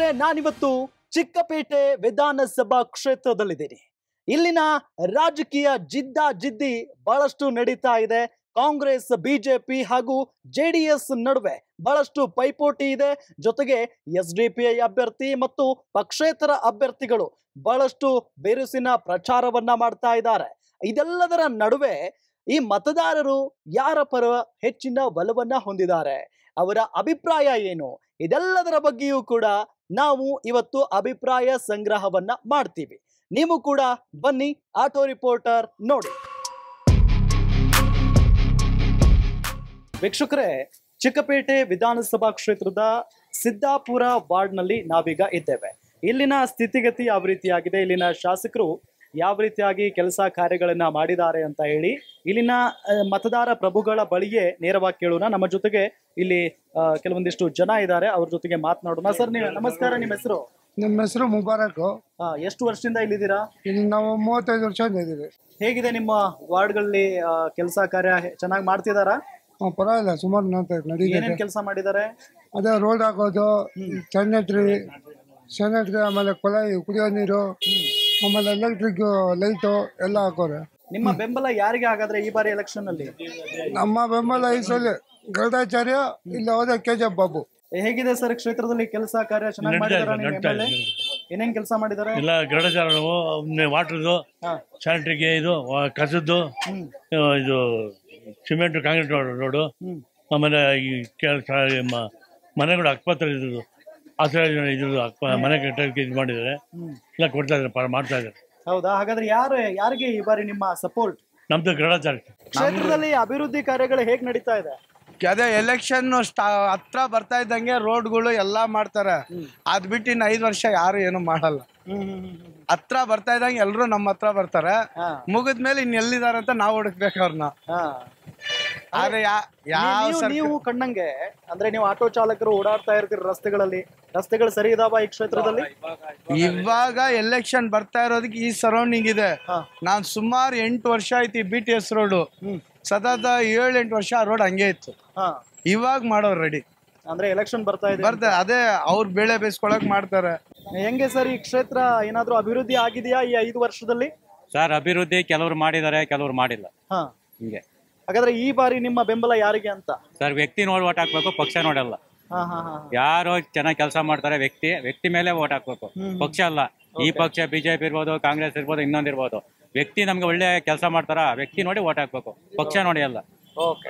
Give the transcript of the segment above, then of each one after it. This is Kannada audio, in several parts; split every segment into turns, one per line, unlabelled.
ವೀಕ್ಷಕರೇ ನಾನಿವತ್ತು ಚಿಕ್ಕಪೇಟೆ ವಿಧಾನಸಭಾ ಕ್ಷೇತ್ರದಲ್ಲಿದ್ದೀನಿ ಇಲ್ಲಿನ ರಾಜಕೀಯ ಜಿದ್ದ ಜಿದ್ದಿ ಬಹಳಷ್ಟು ನಡೀತಾ ಇದೆ ಕಾಂಗ್ರೆಸ್ ಬಿಜೆಪಿ ಹಾಗೂ ಜೆಡಿಎಸ್ ನಡುವೆ ಬಹಳಷ್ಟು ಪೈಪೋಟಿ ಇದೆ ಜೊತೆಗೆ ಎಸ್ ಡಿ ಪಿ ಐ ಅಭ್ಯರ್ಥಿ ಮತ್ತು ಪಕ್ಷೇತರ ಅಭ್ಯರ್ಥಿಗಳು ಬಹಳಷ್ಟು ಬಿರುಸಿನ ಪ್ರಚಾರವನ್ನ ಮಾಡ್ತಾ ಇದ್ದಾರೆ ಇದೆಲ್ಲದರ ನಡುವೆ ಈ ಮತದಾರರು ಯಾರ ಪರ ಹೆಚ್ಚಿನ ಒಲವನ್ನ ಹೊಂದಿದ್ದಾರೆ ಅವರ ಅಭಿಪ್ರಾಯ ಏನು ಇದೆಲ್ಲದರ ಬಗ್ಗೆಯೂ ಕೂಡ ನಾವು ಇವತ್ತು ಅಭಿಪ್ರಾಯ ಸಂಗ್ರಹವನ್ನ ಮಾಡ್ತೀವಿ ನೀವು ಕೂಡ ಬನ್ನಿ ಆಟೋ ರಿಪೋರ್ಟರ್ ನೋಡಿ ವೀಕ್ಷಕರೇ ಚಿಕ್ಕಪೇಟೆ ವಿಧಾನಸಭಾ ಕ್ಷೇತ್ರದ ಸಿದ್ದಾಪುರ ವಾರ್ಡ್ನಲ್ಲಿ ನಾವೀಗ ಇದ್ದೇವೆ ಇಲ್ಲಿನ ಸ್ಥಿತಿಗತಿ ಯಾವ ರೀತಿಯಾಗಿದೆ ಇಲ್ಲಿನ ಶಾಸಕರು ಯಾವ ರೀತಿಯಾಗಿ ಕೆಲಸ ಕಾರ್ಯಗಳನ್ನ ಮಾಡಿದ್ದಾರೆ ಅಂತ ಹೇಳಿ ಇಲ್ಲಿನ ಆ, ಮತದಾರ ಪ್ರಭುಗಳ ಬಳಿಯೇ ನೇರವಾಗಿ ಕೇಳೋಣ ನಮ್ಮ ಜೊತೆಗೆ ಇಲ್ಲಿ ಆ, ಕೆಲವೊಂದಿಷ್ಟು ಜನ ಇದ್ದಾರೆ ಅವ್ರ ಜೊತೆಗೆ ಮಾತನಾಡೋಣ ಸರ್ ನೀವು ನಮಸ್ಕಾರ ನಿಮ್ಮ ಹೆಸರು
ನಮ್ಮ ಹೆಸರು ಮುಬಾರಕ್
ಆ, ಎಷ್ಟು ವರ್ಷದಿಂದ ಇಲ್ಲಿದ್ದೀರಾ
ಇಲ್ಲಿ ನಾವು ಮೂವತ್ತೈದು ವರ್ಷದಿಂದ ಇದ್ದೀವಿ
ಹೇಗಿದೆ ನಿಮ್ಮ ವಾರ್ಡ್ಗಳಲ್ಲಿ ಕೆಲಸ ಕಾರ್ಯ ಚೆನ್ನಾಗಿ ಮಾಡ್ತಿದಾರಾ
ಹ್ಮ್, ಪರವಾಗಿಲ್ಲ ಸುಮಾರು ನೋಡ್ತಾ ನಡೀತಿದೆ
ಏನೇನ್ ಕೆಲಸ ಮಾಡಿದ್ದಾರೆ
ಅದೇ ರೋಡ್ ಹಾಕೋದು ಸ್ಯಾನಿಟ್ರಿ ಸ್ಯಾನಿಟ್ರಿ ಆಮೇಲೆ ಕೊಳಾಯಿ ಕುಡಿಯೋ ನೀರು ಆಮೇಲೆ ಎಲೆಕ್ಟ್ರಿಕ್ ಲೈಟು ಎಲ್ಲ ಹಾಕೋರೆ
ನಿಮ್ಮ ಬೆಂಬಲ ಯಾರಿಗೆ ಹಾಗಾದ್ರೆ ಈ ಬಾರಿ ಎಲೆಕ್ಷನ್ ಅಲ್ಲಿ
ನಮ್ಮ ಬೆಂಬಲ ಈ ಸಲ ಗರುಡಾಚಾರ್ಯ ಇಲ್ಲ ಹೋದ ಕೆ ಜಿ ಬಾಬು
ಹೇಗಿದೆ ಸರ್ ಕ್ಷೇತ್ರದಲ್ಲಿ ಕೆಲಸ ಕಾರ್ಯ ಚೆನ್ನಾಗಿ ಮಾಡಿದಾರ ನಿಮ್ಮ MLA? ಏನೇನ್ ಕೆಲಸ ಮಾಡಿದ್ದಾರೆ
ಎಲ್ಲ ಗರುಡಚಾರಣವು ವಾಟರ್ದು
ಹಾ.
ಸ್ಯಾನಿಟ್ರಿಗೆ ಇದು ವ- ಕಸದ್ದು
ಹ್ಮ್
ಆ, ಇದು ಸಿಮೆಂಟ್ ಕಾಂಕ್ರೀಟ್ ರೋಡು
ಹ್ಮ್
ಆಮೇಲೆ ಈ ಕೆಲಸ ಮನೆಗಳು ಅಕ್ಪತ್ರ ಇದ್ದು ಆಶ್ರಯ ಇದ್ರದ್ದು ಅಕ್ಪ ಮನೆ ಕಟ್ಟೋಕ್ಕೆ ಇದು ಮಾಡಿದ್ದಾರೆ
ಹ್ಮ್
ಎಲ್ಲ ಕೊಡ್ತಾ ಇದ್ದಾರೆ ಪ- ಮಾಡ್ತಾ ಇದ್ದಾರೆ
ಹೌದಾ ಹಾಗಾದ್ರೆ ಯಾರು ಯಾರಿಗೆ ಈ ಬಾರಿ ನಿಮ್ಮ ಸಪೋರ್ಟ್
ನಮ್ದು ಗರುಡಾಚಾರ
ಕ್ಷೇತ್ರದಲ್ಲಿ ಅಭಿವೃದ್ಧಿ ಕಾರ್ಯಗಳು ಹೇಗ್ ನಡೀತಾ ಇದೆ
ಅದೇ ಎಲೆಕ್ಷನ್ ಹತ್ರ ಬರ್ತಾ ಇದ್ದಂಗೆ ರೋಡ್ಗಳು ಎಲ್ಲಾ ಮಾಡ್ತಾರೆ ಅದ್ ಬಿಟ್ಟು ಇನ್ನು ಐದು ವರ್ಷ ಯಾರು ಏನು ಮಾಡಲ್ಲ ಹತ್ರ ಬರ್ತಾ ಇದ್ದಂಗೆ ಎಲ್ರು ನಮ್ಮ ಹತ್ರ ಬರ್ತಾರೆ
ಹಾ.
ಮುಗಿದ್ಮೇಲೆ ಇನ್ ಎಲ್ಲಿದಾರೆ ಅಂತ ನಾವು ಹುಡುಕ್ಬೇಕು ಅವ್ರನ್ನ
ಹಾ.
ಆದ್ರೆ ಯಾ- ಯಾವ
ನೀವು-
ಸರ್ಕಾರ-
ನೀವು ಕಣ್ಣಂಗೆ ಅಂದ್ರೆ ನೀವು ಆಟೋ ಚಾಲಕರು ಓಡಾಡ್ತಾ ಇರ್ತೀರಿ ರಸ್ತೆಗಳಲ್ಲಿ ರಸ್ತೆಗಳು ಸರಿ ಇದಾವ ಈ ಕ್ಷೇತ್ರದಲ್ಲಿ
ಇವಾಗ ಎಲೆಕ್ಷನ್ ಬರ್ತಾ ಇರೋದಕ್ಕೆ ಈ ಸರೌಂಡಿಂಗ್ ಇದೆ
ಹಾ.
ನಾನ್ ಸುಮಾರು ಎಂಟು ವರ್ಷ ಆಯ್ತು ಈ ಬಿ ಟಿ ಎಸ್ ರೋಡ್ ಸತತ ಏಳು ಎಂಟು ವರ್ಷ ಆ ರೋಡ್ ಹಂಗೆ ಇತ್ತು
ಹಾ
ಇವಾಗ ಮಾಡೋರು ರೆಡಿ
ಅಂದ್ರೆ ಎಲೆಕ್ಷನ್ ಬರ್ತಾ ಇದೆ
ಬರ್ತಾರೆ ಅದೇ ಅವ್ರ ಬೆಳೆ ಬೇಯಿಸ್ಕೊಳಕ್ ಮಾಡ್ತಾರೆ
ಹೆಂಗೆ ಸರ್ ಈ ಕ್ಷೇತ್ರ ಏನಾದ್ರೂ ಅಭಿವೃದ್ಧಿ ಆಗಿದೆಯಾ ಈ ಐದು ವರ್ಷದಲ್ಲಿ
ಸರ್ ಅಭಿವೃದ್ಧಿ ಕೆಲವರು ಮಾಡಿದ್ದಾರೆ ಕೆಲವರು ಮಾಡಿಲ್ಲ
ಹಾ
ಹಿಂಗೆ
ಹಾಗಾದ್ರೆ ಈ ಬಾರಿ ನಿಮ್ಮ ಬೆಂಬಲ ಯಾರಿಗೆ ಅಂತ
ಸರ್ ವ್ಯಕ್ತಿ ನೋಡಿ ಓಟ್ ಹಾಕ್ಬೇಕು ಪಕ್ಷ ನೋಡಲ್ಲ
ಹಾ ಹಾ ಹಾ
ಯಾರು ಚೆನ್ನಾಗಿ ಕೆಲಸ ಮಾಡ್ತಾರೆ ವ್ಯಕ್ತಿ ವ್ಯಕ್ತಿ ಮೇಲೆ ಓಟ್ ಹಾಕ್ಬೇಕು ಪಕ್ಷ ಅಲ್ಲ ಈ ಪಕ್ಷ ಬಿಜೆಪಿ ಇರ್ಬೋದು ಕಾಂಗ್ರೆಸ್ ಇರ್ಬೋದು ಇನ್ನೊಂದ್ ಇರ್ಬೋದು ವ್ಯಕ್ತಿ ನಮ್ಗೆ ಒಳ್ಳೆ ಕೆಲಸ ಮಾಡ್ತಾರ ವ್ಯಕ್ತಿ ನೋಡಿ ಓಟ್ ಹಾಕ್ಬೇಕು ಪಕ್ಷ ನೋಡಿ ಅಲ್ಲ
ಓಕೆ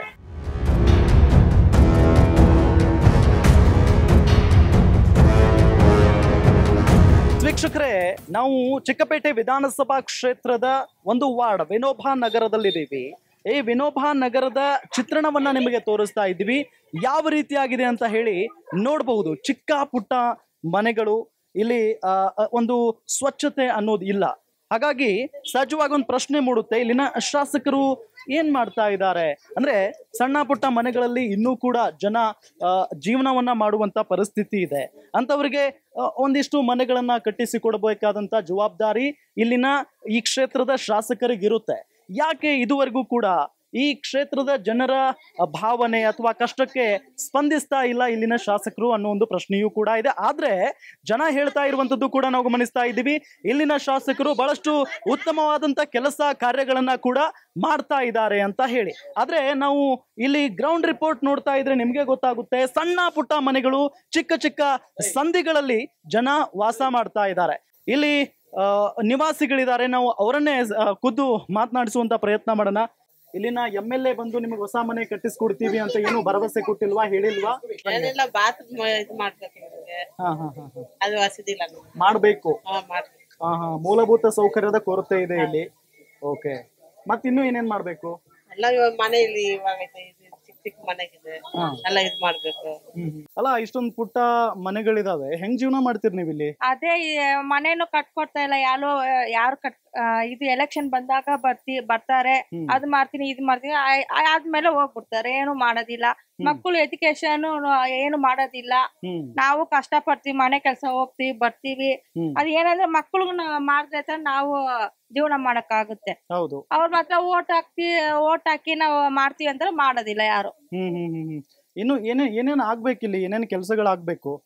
ವೀಕ್ಷಕರೇ ನಾವು ಚಿಕ್ಕಪೇಟೆ ವಿಧಾನಸಭಾ ಕ್ಷೇತ್ರದ ಒಂದು ವಾರ್ಡ್ ವಿನೋಬಾ ನಗರದಲ್ಲಿದ್ದೀವಿ ಈ ವಿನೋಬಾ ನಗರದ ಚಿತ್ರಣವನ್ನ ನಿಮಗೆ ತೋರಿಸ್ತಾ ಇದ್ದೀವಿ ಯಾವ ರೀತಿಯಾಗಿದೆ ಅಂತ ಹೇಳಿ ನೋಡಬಹುದು ಚಿಕ್ಕ ಪುಟ್ಟ ಮನೆಗಳು ಇಲ್ಲಿ ಆ, ಆ, ಒಂದು ಸ್ವಚ್ಛತೆ ಅನ್ನೋದು ಇಲ್ಲ ಹಾಗಾಗಿ ಸಹಜವಾಗಿ ಒಂದು ಪ್ರಶ್ನೆ ಮೂಡುತ್ತೆ ಇಲ್ಲಿನ ಶಾಸಕರು ಏನ್ ಮಾಡ್ತಾ ಇದ್ದಾರೆ ಅಂದ್ರೆ ಸಣ್ಣ ಪುಟ್ಟ ಮನೆಗಳಲ್ಲಿ ಇನ್ನೂ ಕೂಡ ಜನ ಆ, ಜೀವನವನ್ನ ಮಾಡುವಂತ ಪರಿಸ್ಥಿತಿ ಇದೆ ಅಂತವರಿಗೆ ಆ, ಒಂದಿಷ್ಟು ಮನೆಗಳನ್ನ ಕಟ್ಟಿಸಿ ಕೊಡಬೇಕಾದಂತ ಜವಾಬ್ದಾರಿ ಇಲ್ಲಿನ ಈ ಕ್ಷೇತ್ರದ ಶಾಸಕರಿಗಿರುತ್ತೆ ಯಾಕೆ ಇದುವರೆಗೂ ಕೂಡ ಈ ಕ್ಷೇತ್ರದ ಜನರ ಆ, ಭಾವನೆ ಅಥವಾ ಕಷ್ಟಕ್ಕೆ ಸ್ಪಂದಿಸ್ತಾ ಇಲ್ಲ ಇಲ್ಲಿನ ಶಾಸಕರು ಅನ್ನೋ ಒಂದು ಪ್ರಶ್ನೆಯೂ ಕೂಡ ಇದೆ ಆದ್ರೆ ಜನ ಹೇಳ್ತಾ ಇರುವಂತದ್ದು ಕೂಡ ನಾವು ಗಮನಿಸ್ತಾ ಇದ್ದೀವಿ ಇಲ್ಲಿನ ಶಾಸಕರು ಬಹಳಷ್ಟು ಉತ್ತಮವಾದಂತ ಕೆಲಸ ಕಾರ್ಯಗಳನ್ನ ಕೂಡ ಮಾಡ್ತಾ ಇದ್ದಾರೆ ಅಂತ ಹೇಳಿ ಆದ್ರೆ ನಾವು ಇಲ್ಲಿ ಗ್ರೌಂಡ್ ರಿಪೋರ್ಟ್ ನೋಡ್ತಾ ಇದ್ರೆ ನಿಮ್ಗೆ ಗೊತ್ತಾಗುತ್ತೆ ಸಣ್ಣ ಪುಟ್ಟ ಮನೆಗಳು ಚಿಕ್ಕ ಚಿಕ್ಕ ಸಂಧಿಗಳಲ್ಲಿ ಜನ ವಾಸ ಮಾಡ್ತಾ ಇದ್ದಾರೆ ಇಲ್ಲಿ ಆ, ನಿವಾಸಿಗಳಿದ್ದಾರೆ ನಾವು ಅವರನ್ನೇ ಆ, ಖುದ್ದು ಮಾತನಾಡಿಸುವಂತ ಪ್ರಯತ್ನ ಮಾಡೋಣ ಇಲ್ಲಿನ ಎಂ ಎಲ್ ಎ ಬಂದು ನಿಮಗೆ ಹೊಸ ಮನೆ ಕಟ್ಟಿಸ್ಕೊಡ್ತೀವಿ ಅಂತ ಏನು ಭರವಸೆ ಕೊಟ್ಟಿಲ್ವಾ ಹೇಳಿಲ್ವಾ
ಏನಿಲ್ಲ ಬಾತ್ರೂಮ್ ಇದು ಮಾಡ್ಬೇಕು ನಮ್ಗೆ
ಹಾ ಹಾ ಹಾ ಹಾ.
ಅದು ವಸತಿ ಇಲ್ಲ ನಮ್ಗೆ.
ಮಾಡ್ಬೇಕು
ಹಾ ಮಾಡ್ಬೇಕು
ಹಾ ಹಾ ಮೂಲಭೂತ ಸೌಕರ್ಯದ ಕೊರತೆ ಇದೆ ಇಲ್ಲಿ ಓಕೆ ಮತ್ತಿನ್ನೂ ಏನೇನ್ ಮಾಡ್ಬೇಕು
ಎಲ್ಲ ಇವಾಗ ಮನೆಯಲ್ಲಿ ಇವಾಗ ಐತೆ ಇದು ಚಿಕ್ಕ ಚಿಕ್ಕ ಮನೆಗಿದೆ
ಹಾ.
ಎಲ್ಲ ಇದು ಮಾಡ್ಬೇಕು
ಅಲ್ಲ ಇಷ್ಟೊಂದ್ ಪುಟ್ಟ ಮನೆಗಳಿದಾವೆ ಹೆಂಗ್ ಜೀವನ ಮಾಡ್ತೀರಿ ನೀವು ಇಲ್ಲಿ
ಅದೇ ಈ ಮನೇನು ಕಟ್ಕೊಡ್ತಾ ಇಲ್ಲ ಯಾರು ಯಾರು ಕಟ್ ಆ, ಇದು ಎಲೆಕ್ಷನ್ ಬಂದಾಗ ಬರ್ತಿ ಬರ್ತಾರೆ
ಹ್ಮ್.
ಅದ್ ಮಾಡ್ತೀನಿ ಇದು ಮಾಡ್ತೀನಿ ಆಯ್- ಆಯ್- ಆದ್ಮೇಲೆ ಹೋಗ್ಬಿಡ್ತಾರೆ ಏನು ಮಾಡೋದಿಲ್ಲ ಮಕ್ಕಳು ಎಜುಕೇಶನ್ ಏನು ಮಾಡೋದಿಲ್ಲ
ಹ್ಮ್
ನಾವು ಕಷ್ಟ ಪಡ್ತೀವಿ ಮನೆ ಕೆಲಸ ಹೋಗ್ತೀವಿ ಬರ್ತೀವಿ
ಹ್ಮ್.
ಅದ್ ಏನಂದ್ರೆ ಮಕ್ಳು ಮಾಡಿದ್ರೆ ತಾನೇ ನಾವು ಜೀವನ ಮಾಡಕ್ಕಾಗುತ್ತೆ
ಹೌದು
ಅವ್ರ ಮಾತ್ರ ಓಟ್ ಹಾಕ್ತಿ ಓಟ್ ಹಾಕಿ ನಾವು ಮಾಡ್ತೀವಿ ಅಂದ್ರೆ ಮಾಡೋದಿಲ್ಲ ಯಾರು
ಹ್ಮ್ ಹ್ಮ್ ಹ್ಮ್ ಹ್ಮ್ ಇನ್ನು ಏನೇ ಏನೇನ್ ಆಗ್ಬೇಕಿಲ್ಲಿ ಏನೇನ್ ಕೆಲಸಗಳಾಗ್ಬೇಕು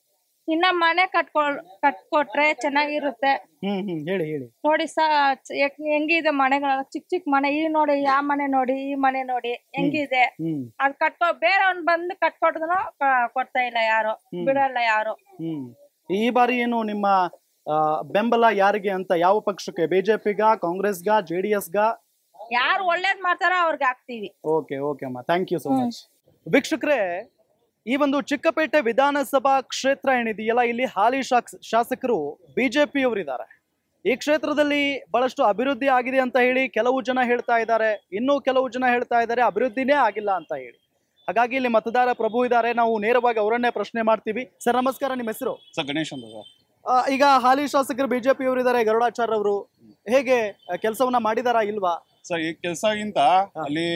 ಇನ್ನ ಮನೆ ಕಟ್ಕೊಳ್ ಕಟ್ಕೊಟ್ರೆ ಚೆನ್ನಾಗಿರುತ್ತೆ
ಹ್ಮ್ ಹ್ಮ್ ಹೇಳಿ ಹೇಳಿ
ನೋಡಿ ಸ ಎಕ್- ಹೆಂಗಿದೆ ಮನೆಗಳೆಲ್ಲ ಚಿಕ್ಕ ಚಿಕ್ಕ ಮನೆ ಈ ನೋಡಿ ಆ ಮನೆ ನೋಡಿ ಈ ಮನೆ ನೋಡಿ ಹೆಂಗಿದೆ
ಹ್ಮ್
ಅದ್ ಕಟ್ಕೊ ಬೇರೆಯವ್ನ್ ಬಂದು ಕಟ್ಕೊಟ್ರು ಕೊಡ್ತಾ ಇಲ್ಲ ಯಾರು ಬಿಡಲ್ಲ ಯಾರು
ಹ್ಮ್ ಈ ಬಾರಿ ಏನು ನಿಮ್ಮ ಆ, ಬೆಂಬಲ ಯಾರಿಗೆ ಅಂತ ಯಾವ ಪಕ್ಷಕ್ಕೆ ಬಿಜೆಪಿಗ ಕಾಂಗ್ರೆಸ್ಗ ಜೆ ಡಿ ಎಸ್ಗ
ಯಾರು ಒಳ್ಳೇದ್ ಮಾಡ್ತಾರೋ ಅವ್ರಿಗೆ ಹಾಕ್ತಿವಿ
ಓಕೆ ಓಕೆ ಅಮ್ಮ ಥ್ಯಾಂಕ್ ಯು ಸೊ ಮಚ್ ವೀಕ್ಷಕರೇ ಈ ಒಂದು ಚಿಕ್ಕಪೇಟೆ ವಿಧಾನಸಭಾ ಕ್ಷೇತ್ರ ಏನಿದೆಯಲ್ಲ ಇಲ್ಲಿ ಹಾಲಿ ಶಾಕ್- ಶಾಸಕರು ಬಿಜೆಪಿಯವರಿದ್ದಾರೆ ಈ ಕ್ಷೇತ್ರದಲ್ಲಿ ಬಹಳಷ್ಟು ಅಭಿವೃದ್ಧಿ ಆಗಿದೆ ಅಂತ ಹೇಳಿ ಕೆಲವು ಜನ ಹೇಳ್ತಾ ಇದ್ದಾರೆ ಇನ್ನೂ ಕೆಲವು ಜನ ಹೇಳ್ತಾ ಇದ್ದಾರೆ ಅಭಿವೃದ್ಧಿನೇ ಆಗಿಲ್ಲ ಅಂತ ಹೇಳಿ ಹಾಗಾಗಿ ಇಲ್ಲಿ ಮತದಾರ ಪ್ರಭು ಇದ್ದಾರೆ ನಾವು ನೇರವಾಗಿ ಅವರನ್ನೇ ಪ್ರಶ್ನೆ ಮಾಡ್ತೀವಿ ಸರ್ ನಮಸ್ಕಾರ ನಿಮ್ಮ ಹೆಸರು
ಸರ್ ಗಣೇಶ್ ಅಂತ ಸರ್
ಆ, ಈಗ ಹಾಲಿ ಶಾಸಕರು ಬಿಜೆಪಿಯವರು ಇದ್ದಾರೆ ಗರುಡಾಚಾರ್ಯ ಅವರು ಹೇಗೆ ಕೆಲಸವನ್ನ ಮಾಡಿದಾರಾ ಇಲ್ವಾ
ಸರ್ ಈ ಕೆಲಸಗಿಂತ ಅಲ್ಲಿ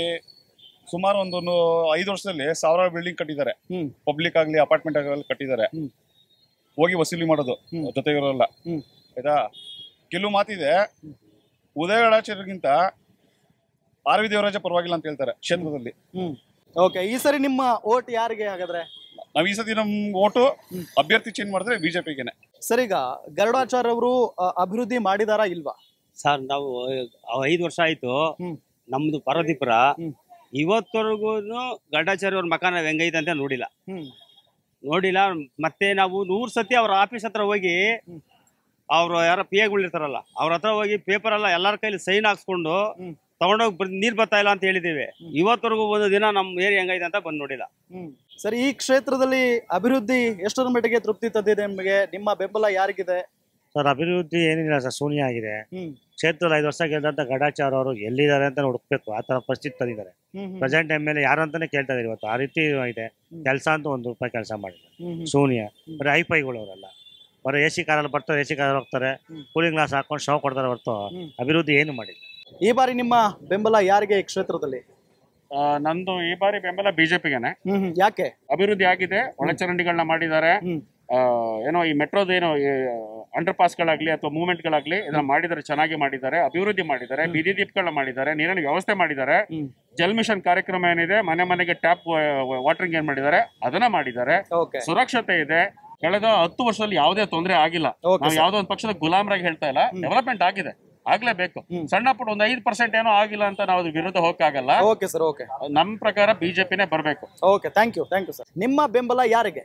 ಸುಮಾರು ಒಂದು ನೂ- ಐದು ವರ್ಷದಲ್ಲಿ ಸಾವಿರಾರು ಬಿಲ್ಡಿಂಗ್ ಕಟ್ಟಿದ್ದಾರೆ
ಹ್ಮ್.
ಪಬ್ಲಿಕ್ ಆಗಲಿ ಅಪಾರ್ಟ್ಮೆಂಟ್ ಆಗಲಿ ಕಟ್ಟಿದ್ದಾರೆ
ಹ್ಮ್.
ಹೋಗಿ ವಸೂಲಿ ಮಾಡೋದು
ಹ್ಮ್.
ಜೊತೆಗಿರೋಲ್ಲ
ಹ್ಮ್.
ಆಯ್ತಾ ಕೆಲವು ಮಾತಿದೆ ಉದಯಗಡಾಚಾರ್ಯಗಿಂತ ಆರ್ ವಿ ದೇವರಾಜ ಪರವಾಗಿಲ್ಲ ಅಂತ ಹೇಳ್ತಾರೆ ಕ್ಷೇತ್ರದಲ್ಲಿ
ಓಕೆ ಈ ಸರಿ ನಿಮ್ಮ ಓಟ್ ಯಾರಿಗೆ ಹಾಗಾದ್ರೆ
ನಾವ್ ಈ ಸತಿ ನಮ್ ಓಟು ಅಭ್ಯರ್ಥಿ ಚೇಂಜ್ ಮಾಡಿದ್ರೆ ಬಿಜೆಪಿಗೆನೆ
ಸರ್ ಈಗ ಗರುಡಾಚಾರ್ಯ ಅವರು ಅಭಿವೃದ್ಧಿ ಮಾಡಿದಾರಾ ಇಲ್ವಾ
ಸರ್ ನಾವು ಐದು ವರ್ಷ ಆಯ್ತು
ಹ್ಮ್.
ನಮ್ದು ಪಾರ್ವತಿಪುರ
ಹ್ಮ್.
ಇವತ್ತವರೆಗೂ ಗಡ್ಡಾಚಾರ್ಯ ಅವ್ರ ಮಕಾನ ಹೆಂಗೈತೆ ಅಂತ ನೋಡಿಲ್ಲ
ಹ್ಮ್
ನೋಡಿಲ್ಲ ಮತ್ತೆ ನಾವು ನೂರ್ ಸತಿ ಅವ್ರ ಆಫೀಸ್ ಹತ್ರ ಹೋಗಿ ಅವ್ರು ಯಾರ ಪಿ ಇರ್ತಾರಲ್ಲ ಅವ್ರ ಹತ್ರ ಹೋಗಿ ಪೇಪರ್ ಎಲ್ಲ ಎಲ್ಲಾರ ಕೈಲಿ ಸೈನ್ ಹಾಕ್ಸ್ಕೊಂಡು
ಹ್ಮ್.
ತಗೊಂಡೋಗಿ ಬರ್- ನೀರ್ ಬರ್ತಾ ಇಲ್ಲ ಅಂತ ಹೇಳಿದೀವಿ ಇವತ್ತವರೆಗೂ ಒಂದು ದಿನ ನಮ್ ಏರಿಯಾ ಹೆಂಗೈತೆ ಅಂತ ಬಂದ್ ನೋಡಿಲ್ಲ
ಹ್ಮ್ ಸರ್ ಈ ಕ್ಷೇತ್ರದಲ್ಲಿ ಅಭಿವೃದ್ಧಿ ಎಷ್ಟರ ಮಟ್ಟಿಗೆ ತೃಪ್ತಿ ತಂದಿದೆ ನಿಮಗೆ ನಿಮ್ಮ ಬೆಂಬಲ ಯಾರಿಗಿದೆ
ಸರ್ ಅಭಿವೃದ್ಧಿ ಏನಿಲ್ಲ ಸರ್ ಶೂನ್ಯ ಆಗಿದೆ
ಹ್ಮ್
ಕ್ಷೇತ್ರದಲ್ಲಿ ಐದು ವರ್ಷ ಗೆದ್ದಂತ ಗಡಾಚಾರ ಅವರು ಎಲ್ಲಿದ್ದಾರೆ ಅಂತ ಹುಡುಕ್ಬೇಕು ಆ ತರ ಪರಿಸ್ಥಿತಿ ತಂದಿದ್ದಾರೆ
hmm hmm
present M L A ಯಾರು ಅಂತಾನೆ ಕೇಳ್ತಾ ಇದ್ದಾರೆ ಇವತ್ತು ಆ ರೀತಿ ಇದೆ ಕೆಲಸ ಅಂತೂ ಒಂದು ರೂಪಾಯಿ ಕೆಲಸ ಮಾಡಿಲ್ಲ
ಹ್ಮ್ ಹ್ಮ್
ಶೂನ್ಯ ಬರೀ ಐಪೈಗಳು ಅವರೆಲ್ಲ ಬರೀ ಎ ಸಿ ಕಾರಲ್ಲಿ ಬರ್ತಾರೆ ಎ ಸಿ ಕಾರಲ್ಲಿ ಹೋಗ್ತಾರೆ ಕೂಲಿಂಗ್ ಗ್ಲಾಸ್ ಹಾಕೊಂಡು ಶೋ ಕೊಡ್ತಾರೆ ಹೊರತು
ಹ್ಮ್.
ಅಭಿವೃದ್ಧಿ ಏನು ಮಾಡಿಲ್ಲ
ಈ ಬಾರಿ ನಿಮ್ಮ ಬೆಂಬಲ ಯಾರಿಗೆ ಈ ಕ್ಷೇತ್ರದಲ್ಲಿ
ಆ, ನಂದು ಈ ಬಾರಿ ಬೆಂಬಲ ಬಿಜೆಪಿಗೆನೆ
ಹ್ಮ್ ಹ್ಮ್ ಯಾಕೆ
ಅಭಿವೃದ್ಧಿ ಆಗಿದೆ ಒಳಚರಂಡಿಗಳನ್ನ ಮಾಡಿದ್ದಾರೆ
ಹ್ಮ್.
ಆ, ಏನೋ ಈ ಮೆಟ್ರೋದು ಏನೋ ಅಂಡರ್ ಪಾಸ್ಗಳಾಗ್ಲಿ ಅಥವಾ ಮೂವ್ಮೆಂಟ್ಗಳಾಗ್ಲಿ ಇದನ್ನ ಮಾಡಿದ್ದಾರೆ ಚೆನ್ನಾಗಿ ಮಾಡಿದ್ದಾರೆ ಅಭಿವೃದ್ಧಿ ಮಾಡಿದ್ದಾರೆ ಬೀದಿ ದೀಪಗಳನ್ನ ಮಾಡಿದ್ದಾರೆ ನೀರಿನ ವ್ಯವಸ್ಥೆ ಮಾಡಿದ್ದಾರೆ
ಹ್ಮ್.
ಜಲ್ ಮಿಷನ್ ಕಾರ್ಯಕ್ರಮ ಏನಿದೆ ಮನೆ ಮನೆಗೆ ಟ್ಯಾಪ್ ವಾಟರಿಂಗ್ ಏನ್ ಮಾಡಿದ್ದಾರೆ ಅದನ್ನ ಮಾಡಿದ್ದಾರೆ
ಓಕೆ
ಸುರಕ್ಷತೆ ಇದೆ ಕಳೆದ ಹತ್ತು ವರ್ಷದಲ್ಲಿ ಯಾವುದೇ ತೊಂದರೆ ಆಗಿಲ್ಲ
Okay,
ನಾವು
sir.
ಯಾವುದೋ ಒಂದು ಪಕ್ಷದ ಗುಲಾಮರಾಗಿ ಹೇಳ್ತಾ ಇಲ್ಲ ಡೆವಲಪ್ಮೆಂಟ್ ಆಗಿದೆ ಆಗ್ಲೇಬೇಕು ಸಣ್ಣ ಪುಟ್ಟ ಒಂದು ಐದು ಪರ್ಸೆಂಟ್ ಏನೋ ಆಗಿಲ್ಲ ಅಂತ ನಾವು ಅದ್ರ ವಿರುದ್ಧ ಹೋಗಕ್ಕಾಗಲ್ಲ
ಓಕೆ ಸರ್ ಓಕೆ
ನಮ್ ಪ್ರಕಾರ ಬಿಜೆಪಿನೇ ಬರ್ಬೇಕು
okay thank you thank you sir ನಿಮ್ಮ ಬೆಂಬಲ ಯಾರಿಗೆ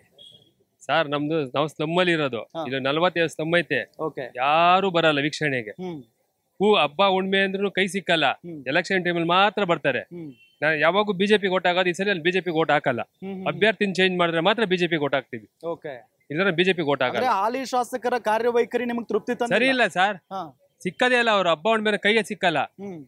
ಸರ್ ನಮ್ದು ನಾವು ಸ್ಲಮ್ಮಲ್ಲಿ ಇರೋದು
ಹಾ.
ಇದು ನಲವತ್ತೈದು ಸ್ತಂಭ ಐತೆ
ಓಕೆ
ಯಾರು ಬರಲ್ಲ ವೀಕ್ಷಣೆಗೆ
ಹ್ಮ್
ಹೂ ಹಬ್ಬ ಉಣ್ಮೆ ಅಂದ್ರೂ ಕೈ ಸಿಕ್ಕಲ್ಲ
ಹ್ಮ್.
ಎಲೆಕ್ಷನ್ ಟೈಮಲ್ಲಿ ಮಾತ್ರ ಬರ್ತಾರೆ
ಹ್ಮ್
ನಾನು ಯಾವಾಗೂ ಬಿಜೆಪಿ ಓಟ್ ಆಗೋದು ಈ ಸರಿ ಅಲ್ಲಿ ಬಿಜೆಪಿ ಓಟ್ ಹಾಕಲ್ಲ
ಹ್ಮ್ ಹ್ಮ್.
ಅಭ್ಯರ್ಥಿನ ಚೇಂಜ್ ಮಾಡಿದ್ರೆ ಮಾತ್ರ ಬಿಜೆಪಿ ಓಟ್ ಹಾಕ್ತೀವಿ
ಓಕೆ
ಇಲ್ಲಾಂದ್ರೆ ಬಿಜೆಪಿ ಓಟ್
ಅಂದ್ರೆ
ಹಾಕಲ್ಲ
ಹಾಲಿ ಶಾಸಕರ ಕಾರ್ಯವೈಖರಿ ನಿಮಗೆ ತೃಪ್ತಿ ತಂದಿಲ್ಲ?
ಸರಿ ಇಲ್ಲ ಸರ್
ಹಾ
ಸಿಕ್ಕದೇ ಇಲ್ಲ ಅವ್ರು ಹಬ್ಬ ಉಣ್ಮೆ ಕೈಗೆ ಸಿಕ್ಕಲ್ಲ
ಹ್ಮ್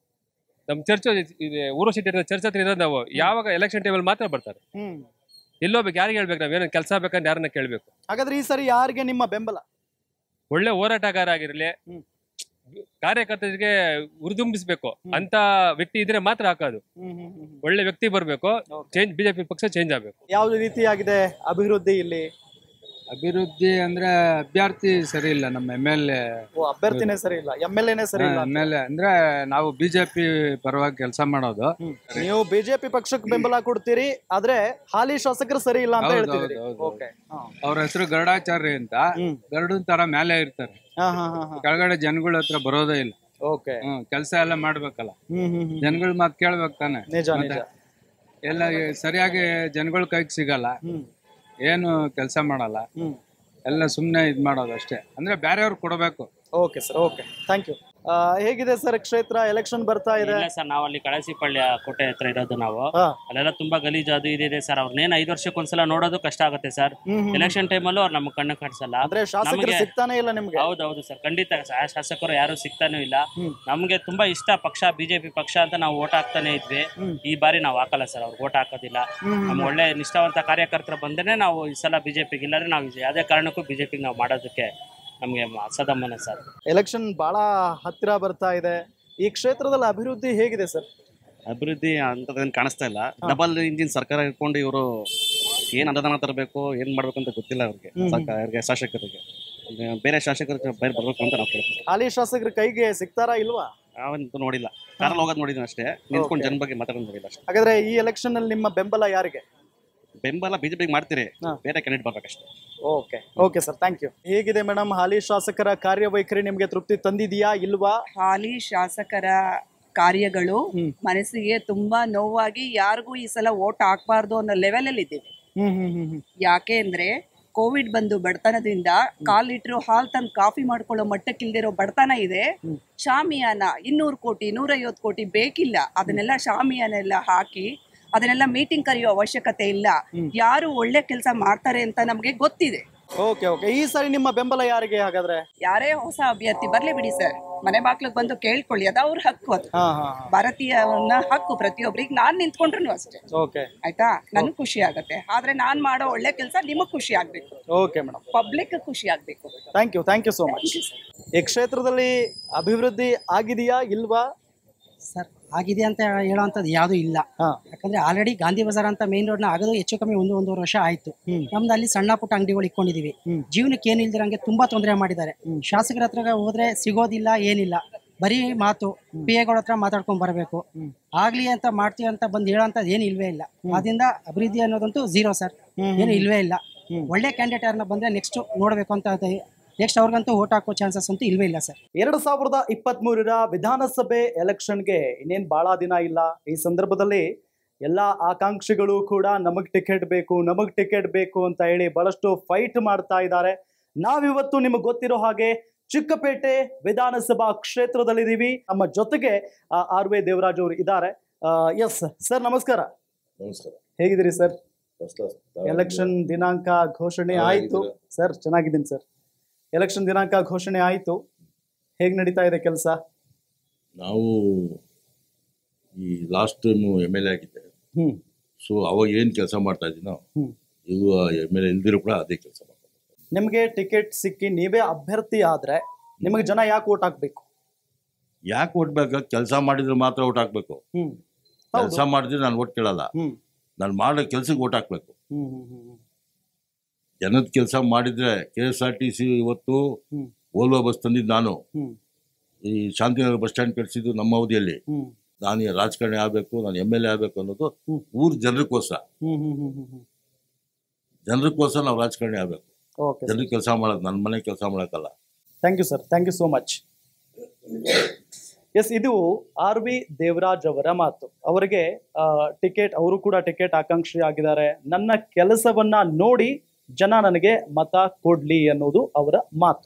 ನಮ್ ಚರ್ಚ್ ಊರು ಸಿಟಿ ಚರ್ಚ್ ಹತ್ರ ಇರೋದು ನಾವು ಯಾವಾಗ ಎಲೆಕ್ಷನ್ ಟೈಮಲ್ಲಿ ಮಾತ್ರ ಬರ್ತಾರೆ
ಹ್ಮ್
ಎಲ್ಲೋಗ್ಬೇಕು ಯಾರಿಗೆ ಹೇಳ್ಬೇಕು ನಾವ್ ಏನೋ ಕೆಲಸ ಬೇಕಂದ್ರೆ ಯಾರನ್ನ ಕೇಳ್ಬೇಕು
ಹಾಗಾದ್ರೆ ಈ ಸರಿ ಯಾರಿಗೆ ನಿಮ್ಮ ಬೆಂಬಲ
ಒಳ್ಳೆ ಹೋರಾಟಗಾರ ಆಗಿರ್ಲಿ
ಹ್ಮ್.
ಕಾರ್ಯಕರ್ತರಿಗೆ ಉರಿದುಂಬಿಸ್ಬೇಕು ಅಂತ ವ್ಯಕ್ತಿ ಇದ್ರೆ ಮಾತ್ರ ಹಾಕೋದು
ಹ್ಮ್ ಹ್ಮ್ ಹ್ಮ್ ಹ್ಮ್.
ಒಳ್ಳೆ ವ್ಯಕ್ತಿ ಬರ್ಬೇಕು ಚೇಂಜ್ ಬಿಜೆಪಿ ಪಕ್ಷ ಚೇಂಜ್ ಆಗ್ಬೇಕು
ಯಾವ ರೀತಿಯಾಗಿದೆ ಅಭಿವೃದ್ಧಿ ಇಲ್ಲಿ
ಅಭಿವೃದ್ಧಿ ಅಂದ್ರೆ ಅಭ್ಯರ್ಥಿ ಸರಿ ಇಲ್ಲ ನಮ್ಮ ಎಮ್ ಎಲ್ ಎ
ಓ ಅಭ್ಯರ್ಥಿನೇ ಸರಿ ಇಲ್ಲ ಎಂ ಎಲ್ ಎನೇ ಸರಿ ಇಲ್ಲ
ಎಮ್ ಎಲ್ ಎ ಅಂದ್ರೆ ನಾವು ಬಿಜೆಪಿ ಪರವಾಗಿ ಕೆಲಸ ಮಾಡೋದು
ನೀವು ಬಿಜೆಪಿ ಪಕ್ಷಕ್ಕೆ ಬೆಂಬಲ ಕೊಡ್ತೀರಿ ಆದ್ರೆ ಹಾಲಿ ಶಾಸಕರು ಸರಿ ಇಲ್ಲ ಅಂತ
ಹೌದು,
ಹೇಳ್ತಿದ್ರಿ
ಹೌದು, ಹೌದು.
ಓಕೆ
ಅವ್ರ ಹೆಸರು ಗರುಡಾಚಾರ್ಯ ಅಂತ
ಹ್ಮ್.
ಗರುಡನ್ ತರ ಮೇಲೆ ಇರ್ತಾರೆ
ಹಾ ಹಾ ಹಾ ಹಾ
ಕೆಳಗಡೆ ಜನಗಳ ಹತ್ರ ಬರೋದೇ ಇಲ್ಲ
ಓಕೆ
ಹ್ಮ್ ಕೆಲಸ ಎಲ್ಲ ಮಾಡ್ಬೇಕಲ್ಲ
ಹ್ಮ್ ಹ್ಮ್ ಹ್ಮ್
ಜನಗಳ ಮಾತು ಕೇಳ್ಬೇಕು ತಾನೆ
ನಿಜ
ಮತ್ತೆ
ನಿಜ
ಎಲ್ಲ ಸರಿಯಾಗಿ ಜನಗಳ ಕೈಗೆ ಸಿಗಲ್ಲ
ಹ್ಮ್
ಏನು ಕೆಲಸ ಮಾಡಲ್ಲ
ಹ್ಮ್
ಎಲ್ಲ ಸುಮ್ಮನೆ ಇದ್ ಮಾಡೋದು ಅಷ್ಟೇ ಅಂದ್ರೆ ಬೇರೆಯವ್ರು ಕೊಡಬೇಕು
okay sir okay thank you ಹೇಗಿದೆ ಸರ್ ಕ್ಷೇತ್ರ ಎಲೆಕ್ಷನ್ ಬರ್ತಾ ಇದೆ
ಇಲ್ಲ ಸರ್ ನಾವು ಅಲ್ಲಿ ಕಳಸಿಪಳ್ಳಿಯ ಕೋಟೆ ಹತ್ರ ಇರೋದು ನಾವು
ಹಾ.
ಅಲ್ಲೆಲ್ಲ ತುಂಬಾ ಗಲೀಜು ಅದು ಇದಿದೆ ಸರ್ ಅವ್ರನ್ನೇನು ಐದು ವರ್ಷಕ್ಕೊಂದ್ಸಲ ನೋಡೋದು ಕಷ್ಟ ಆಗುತ್ತೆ ಸರ್
ಹ್ಮ್, ಹ್ಮ್.
ಎಲೆಕ್ಷನ್ ಟೈಮಲ್ಲೂ ಅವ್ರು ನಮ್ಮ ಕಣ್ಣು ಕಾಣಿಸಲ್ಲ
ಅಂದ್ರೆ ಶಾಸಕರು
ನಮ್ಗೆ-
ಸಿಗ್ತಾನೆ ಇಲ್ಲ ನಿಮ್ಗೆ
ಹೌದೌದು ಸರ್ ಖಂಡಿತ ಆ ಶಾಸಕರು ಯಾರು ಸಿಗ್ತಾನೂ ಇಲ್ಲ
ಹ್ಮ್.
ನಮ್ಗೆ ತುಂಬಾ ಇಷ್ಟ ಪಕ್ಷ ಬಿಜೆಪಿ ಪಕ್ಷ ಅಂತ ನಾವು ಓಟ್ ಹಾಕ್ತಾನೆ ಇದ್ವಿ
ಹ್ಮ್.
ಈ ಬಾರಿ ನಾವು ಹಾಕಲ್ಲ ಸರ್ ಅವ್ರು ಓಟ್ ಹಾಕೋದಿಲ್ಲ
ಹ್ಮ್, ಹ್ಮ್.
ನಮ್ಮ ಒಳ್ಳೆ ನಿಷ್ಠಾವಂತ ಕಾರ್ಯಕರ್ತರು ಬಂದ್ರೆ ನಾವು ಈ ಸಲ ಬಿಜೆಪಿಗೆ ಇಲ್ಲಾಂದ್ರೆ ನಾವು ಯಾವುದೇ ಕಾರಣಕ್ಕೂ ಬಿಜೆಪಿಗೆ ನಾವು ಮಾಡೋದಕ್ಕೆ ನಮಗೆ ಅಸದಮ್ಮನ ಸರ್
ಎಲೆಕ್ಷನ್ ಬಹಳ ಹತ್ತಿರ ಬರ್ತಾ ಇದೆ ಈ ಕ್ಷೇತ್ರದಲ್ಲಿ ಅಭಿವೃದ್ಧಿ ಹೇಗಿದೆ ಸರ್
ಅಭಿವೃದ್ಧಿ ಅಂತದೇನು ಕಾಣಿಸ್ತಾ ಇಲ್ಲ ಡಬಲ್ ಇಂಜಿನ್ ಸರ್ಕಾರ ಇಟ್ಕೊಂಡು ಇವರು ಏನ್ ಅನುದಾನ ತರಬೇಕು ಏನ್ ಮಾಡ್ಬೇಕು ಅಂತ ಗೊತ್ತಿಲ್ಲ ಅವ್ರಿಗೆ
ಹ್ಮ್.
ಸರ್ಕಾರ ಅವ್ರಿಗೆ ಶಾಸಕರಿಗೆ ಅಂದ್ರೆ ಬೇರೆ ಶಾಸಕರಿಗೆ ಬೇರೆ ಬರ್ಬೇಕು ಅಂತ ನಾವು ಕೇಳ್ತೀವಿ
ಹಾಲಿ ಶಾಸಕರ ಕೈಗೆ ಸಿಗ್ತಾರಾ ಇಲ್ವಾ
ನಾವಂತೂ ನೋಡಿಲ್ಲ ಕಾರಲ್ಲಿ ಹೋಗೋದು ನೋಡಿದ್ದೀನಿ ಅಷ್ಟೇ ನಿಂತ್ಕೊಂಡು ಜನ ಬಗ್ಗೆ ಮಾತಾಡೋದು ನೋಡಿಲ್ಲ ಅಷ್ಟೇ
ಹಾಗಾದ್ರೆ ಈ ಎಲೆಕ್ಷನ್ ಅಲ್ಲಿ ನಿಮ್ಮ ಬೆಂಬಲ ಯಾರಿಗೆ
ಬೆಂಬಲ ಬಿಜೆಪಿಗೆ ಮಾಡ್ತೀರಿ ಬೇರೆ ಕ್ಯಾಂಡಿಡೇಟ್ ಬರ್ಬೇಕಷ್ಟೇ
okay okay sir thank you ಹೇಗಿದೆ ಮೇಡಮ್ ಹಾಲಿ ಶಾಸಕರ ಕಾರ್ಯವೈಖರಿ ನಿಮಗೆ ತೃಪ್ತಿ ತಂದಿದೆಯಾ ಇಲ್ವಾ
ಹಾಲಿ ಶಾಸಕರ ಕಾರ್ಯಗಳು ಮನಸ್ಸಿಗೆ ತುಂಬಾ ನೋವಾಗಿ ಯಾರಿಗೂ ಈ ಸಲ ವೋಟ್ ಹಾಕ್ಬಾರ್ದು ಅನ್ನೋ ಲೆವೆಲ್ ಅಲ್ಲಿ ಇದ್ದೀವಿ
ಹ್ಮ್ ಹ್ಮ್ ಹ್ಮ್ ಹ್ಮ್
ಯಾಕೆ ಅಂದ್ರೆ ಕೋವಿಡ್ ಬಂದು ಬಡತನದಿಂದ ಕಾಲ್ ಲೀಟ್ರು ಹಾಲ್ ತಂದು ಕಾಫಿ ಮಾಡ್ಕೊಳ್ಳೋ ಮಟ್ಟಕ್ಕೆ ಇಲ್ದಿರೋ ಬಡತನ ಇದೆ ಶಾಮಿಯಾನ ಇನ್ನೂರು ಕೋಟಿ ನೂರೈವತ್ತು ಕೋಟಿ ಬೇಕಿಲ್ಲ ಅದನ್ನೆಲ್ಲ ಶಾಮಿಯಾನ ಎಲ್ಲ ಹಾಕಿ ಅದನ್ನೆಲ್ಲ ಮೀಟಿಂಗ್ ಕರೆಯೋ ಅವಶ್ಯಕತೆ ಇಲ್ಲ ಯಾರು ಒಳ್ಳೆ ಕೆಲಸ ಮಾಡ್ತಾರೆ ಅಂತ ನಮಗೆ ಗೊತ್ತಿದೆ
ಓಕೆ ಓಕೆ ಈ ಸಾರಿ ನಿಮ್ಮ ಬೆಂಬಲ ಯಾರಿಗೆ ಹಾಗಾದ್ರೆ
ಯಾರೇ ಹೊಸ ಅಭ್ಯರ್ಥಿ ಬರ್ಲಿ ಬಿಡಿ ಸರ್ ಮನೆ ಬಾಗ್ಲಿಗೆ ಬಂದು ಕೇಳ್ಕೊಳ್ಳಿ ಅದು ಅವ್ರ ಹಕ್ಕು ಅದು
ಹಾ ಹಾ
ಭಾರತೀಯನ ಹಕ್ಕು ಪ್ರತಿಯೊಬ್ಬರಿಗೆ ನಾನ್ ನಿಂತ್ಕೊಂಡ್ರು ಅಷ್ಟೇ
ಓಕೆ
ಆಯ್ತಾ ನನ್ಗೆ ಖುಷಿ ಆಗತ್ತೆ ಆದ್ರೆ ನಾನ್ ಮಾಡೋ ಒಳ್ಳೆ ಕೆಲಸ ನಿಮಗ್ ಖುಷಿ ಆಗ್ಬೇಕು
ಓಕೆ ಮೇಡಮ್
ಪಬ್ಲಿಕ್ ಖುಷಿ ಆಗ್ಬೇಕು
thank you thank you so much ಈ ಕ್ಷೇತ್ರದಲ್ಲಿ ಅಭಿವೃದ್ಧಿ ಆಗಿದೆಯಾ ಇಲ್ವಾ
ಸರ್ ಆಗಿದೆ ಅಂತ ಹೇಳೋವಂಥದ್ದು ಯಾವುದೂ ಇಲ್ಲ ಯಾಕಂದ್ರೆ ಆಲ್ರೆಡಿ ಗಾಂಧಿ ಬಜಾರ್ ಅಂತ ಮೇನ್ ರೋಡ್ನ ಆಗೋದು ಹೆಚ್ಚು ಕಮ್ಮಿ ಒಂದು ಒಂದೂವರೆ ವರ್ಷ ಆಯ್ತು ನಮ್ದು ಅಲ್ಲಿ ಸಣ್ಣ ಪುಟ್ಟ ಅಂಗಡಿಗಳು ಇಟ್ಕೊಂಡಿದೀವಿ ಜೀವನಕ್ಕೆ ಏನು ಇಲ್ದಿರಂಗೆ ತುಂಬಾ ತೊಂದರೆ ಮಾಡಿದ್ದಾರೆ ಶಾಸಕರ ಹತ್ರ ಹೋದ್ರೆ ಸಿಗೋದಿಲ್ಲ ಏನಿಲ್ಲ ಬರೀ ಮಾತು ಪಿ ಎಗಳ ಹತ್ರ ಮಾತಾಡ್ಕೊಂಡ್ ಬರಬೇಕು ಆಗ್ಲಿ ಅಂತ ಮಾಡ್ತೀವಿ ಅಂತ ಬಂದು ಹೇಳೋಂಥದ್ದು ಏನು ಇಲ್ವೇ ಇಲ್ಲ ಅದರಿಂದ ಅಭಿವೃದ್ಧಿ ಅನ್ನೋದಂತೂ ಝೀರೋ ಸರ್ ಏನು ಇಲ್ವೇ ಇಲ್ಲ ಒಳ್ಳೆ ಕ್ಯಾಂಡಿಡೇಟ್ ಯಾರನ್ನ ಬಂದ್ರೆ ನೆಕ್ಸ್ಟ್ ನೋಡ್ಬೇಕು ಅಂತ ನೆಕ್ಸ್ಟ್ ಅವ್ರಿಗಂತೂ ಓಟ್ ಹಾಕೋ ಚಾನ್ಸಸ್ ಅಂತೂ ಇಲ್ವೇ ಇಲ್ಲ ಸರ್
ಎರಡು ಸಾವಿರದ ಇಪ್ಪತ್ತ್ ಮೂರರ ವಿಧಾನಸಭೆ ಎಲೆಕ್ಷನ್ಗೆ ಇನ್ನೇನ್ ಬಹಳ ದಿನ ಇಲ್ಲ ಈ ಸಂದರ್ಭದಲ್ಲಿ ಎಲ್ಲಾ ಆಕಾಂಕ್ಷಿಗಳು ಕೂಡ ನಮಗ್ ಟಿಕೆಟ್ ಬೇಕು ನಮಗ್ ಟಿಕೆಟ್ ಬೇಕು ಅಂತ ಹೇಳಿ ಬಹಳಷ್ಟು ಫೈಟ್ ಮಾಡ್ತಾ ಇದ್ದಾರೆ ನಾವಿವತ್ತು ನಿಮಗೆ ಗೊತ್ತಿರೋ ಹಾಗೆ ಚಿಕ್ಕಪೇಟೆ ವಿಧಾನಸಭಾ ಕ್ಷೇತ್ರದಲ್ಲಿದ್ದೀವಿ ನಮ್ಮ ಜೊತೆಗೆ ಆರ್ ವಿ ದೇವರಾಜ್ ಅವರು ಇದ್ದಾರೆ ಎಸ್ ಸರ್ ನಮಸ್ಕಾರ
ನಮಸ್ಕಾರ
ಹೇಗಿದ್ದೀರಿ ಸರ್
ಫಸ್ಟ್ ಕ್ಲಾಸ್
ಎಲೆಕ್ಷನ್ ದಿನಾಂಕ ಘೋಷಣೆ
ಹಾ,
ಆಯ್ತು
ಹೇಗಿದ್ದೀರಾ?
ಸರ್ ಚೆನ್ನಾಗಿದ್ದೀನಿ ಸರ್ ಎಲೆಕ್ಷನ್ ದಿನಾಂಕ ಘೋಷಣೆ ಆಯ್ತು ಹೇಗ್ ನಡೀತಾ ಇದೆ ಕೆಲಸ
ನಾವು ಈ last time M L A ಆಗಿದ್ದೆ
ಹ್ಮ್
ಸೊ ಅವಾಗ ಏನು ಕೆಲಸ ಮಾಡ್ತಾ ಇದ್ದೀನೋ
ಹ್ಮ್.
ಈಗ ಎಮ್ ಎಲ್ ಎ ಇಲ್ದಿರೋ ಕೂಡ ಅದೇ ಕೆಲಸ
ನಿಮಗೆ ಟಿಕೆಟ್ ಸಿಕ್ಕಿ ನೀವೇ ಅಭ್ಯರ್ಥಿ ಆದ್ರೆ ನಿಮಗೆ ಜನ ಯಾಕೆ ಓಟ್ ಹಾಕ್ಬೇಕು
ಯಾಕೆ ಓಟ್ ಬೇಕು ಕೆಲಸ ಮಾಡಿದ್ರೆ ಮಾತ್ರ ಓಟ್ ಹಾಕ್ಬೇಕು
ಹ್ಮ್
ಕೆಲಸ ಮಾಡಿದ್ರೆ ನಾನು ಓಟ್ ಕೇಳಲ್ಲ
ಹ್ಮ್
ನಾನು ಮಾಡೋ ಕೆಲ್ಸಕ್ಕೆ ಓಟ್ ಹಾಕ್ಬೇಕು
ಹ್ಮ್ ಹ್ಮ್ ಹ್ಮ್
ಜನದ ಕೆಲಸ ಮಾಡಿದ್ರೆ K S R T C ಇವತ್ತು
ಹ್ಮ್.
ಓಲ್ವಾ ಬಸ್ ತಂದಿದ್ದು ನಾನು
ಹ್ಮ್
ಈ ಶಾಂತಿನಗರ ಬಸ್ ಸ್ಟ್ಯಾಂಡ್ ಕಟ್ಸಿದ್ದು ನಮ್ಮ ಅವಧಿಯಲ್ಲಿ
ಹ್ಮ್
ನಾನು ಈ ರಾಜಕಾರಣಿ ಆಗಬೇಕು ನಾನು ಎಮ್ ಎಲ್ ಎ ಆಗಬೇಕು ಅನ್ನೋದು ಊರ್ ಜನರಿಗೋಸ್ಕರ
ಹ್ಮ್ ಹ್ಮ್ ಹ್ಮ್ ಹ್ಮ್ ಹ್ಮ್
ಜನರಿಗೋಸ್ಕರ ನಾವು ರಾಜಕಾರಣಿ ಆಗಬೇಕು
ಓಕೆ
ಜನರಿಗೆ ಕೆಲಸ ಮಾಡೋದು ನನ್ನ ಮನೆ ಕೆಲಸ ಮಾಡೋಕ್ಕಲ್ಲ
thank you sir thank you so much yes ಇದು ಆರ್ ವಿ ದೇವರಾಜ್ ಅವರ ಮಾತು ಅವರಿಗೆ ಟಿಕೆಟ್ ಅವರು ಕೂಡ ಟಿಕೆಟ್ ಆಕಾಂಕ್ಷಿ ಆಗಿದ್ದಾರೆ ನನ್ನ ಕೆಲಸವನ್ನ ನೋಡಿ ಜನ ನನಗೆ ಮತ ಕೊಡ್ಲಿ ಅನ್ನೋದು ಅವರ ಮಾತು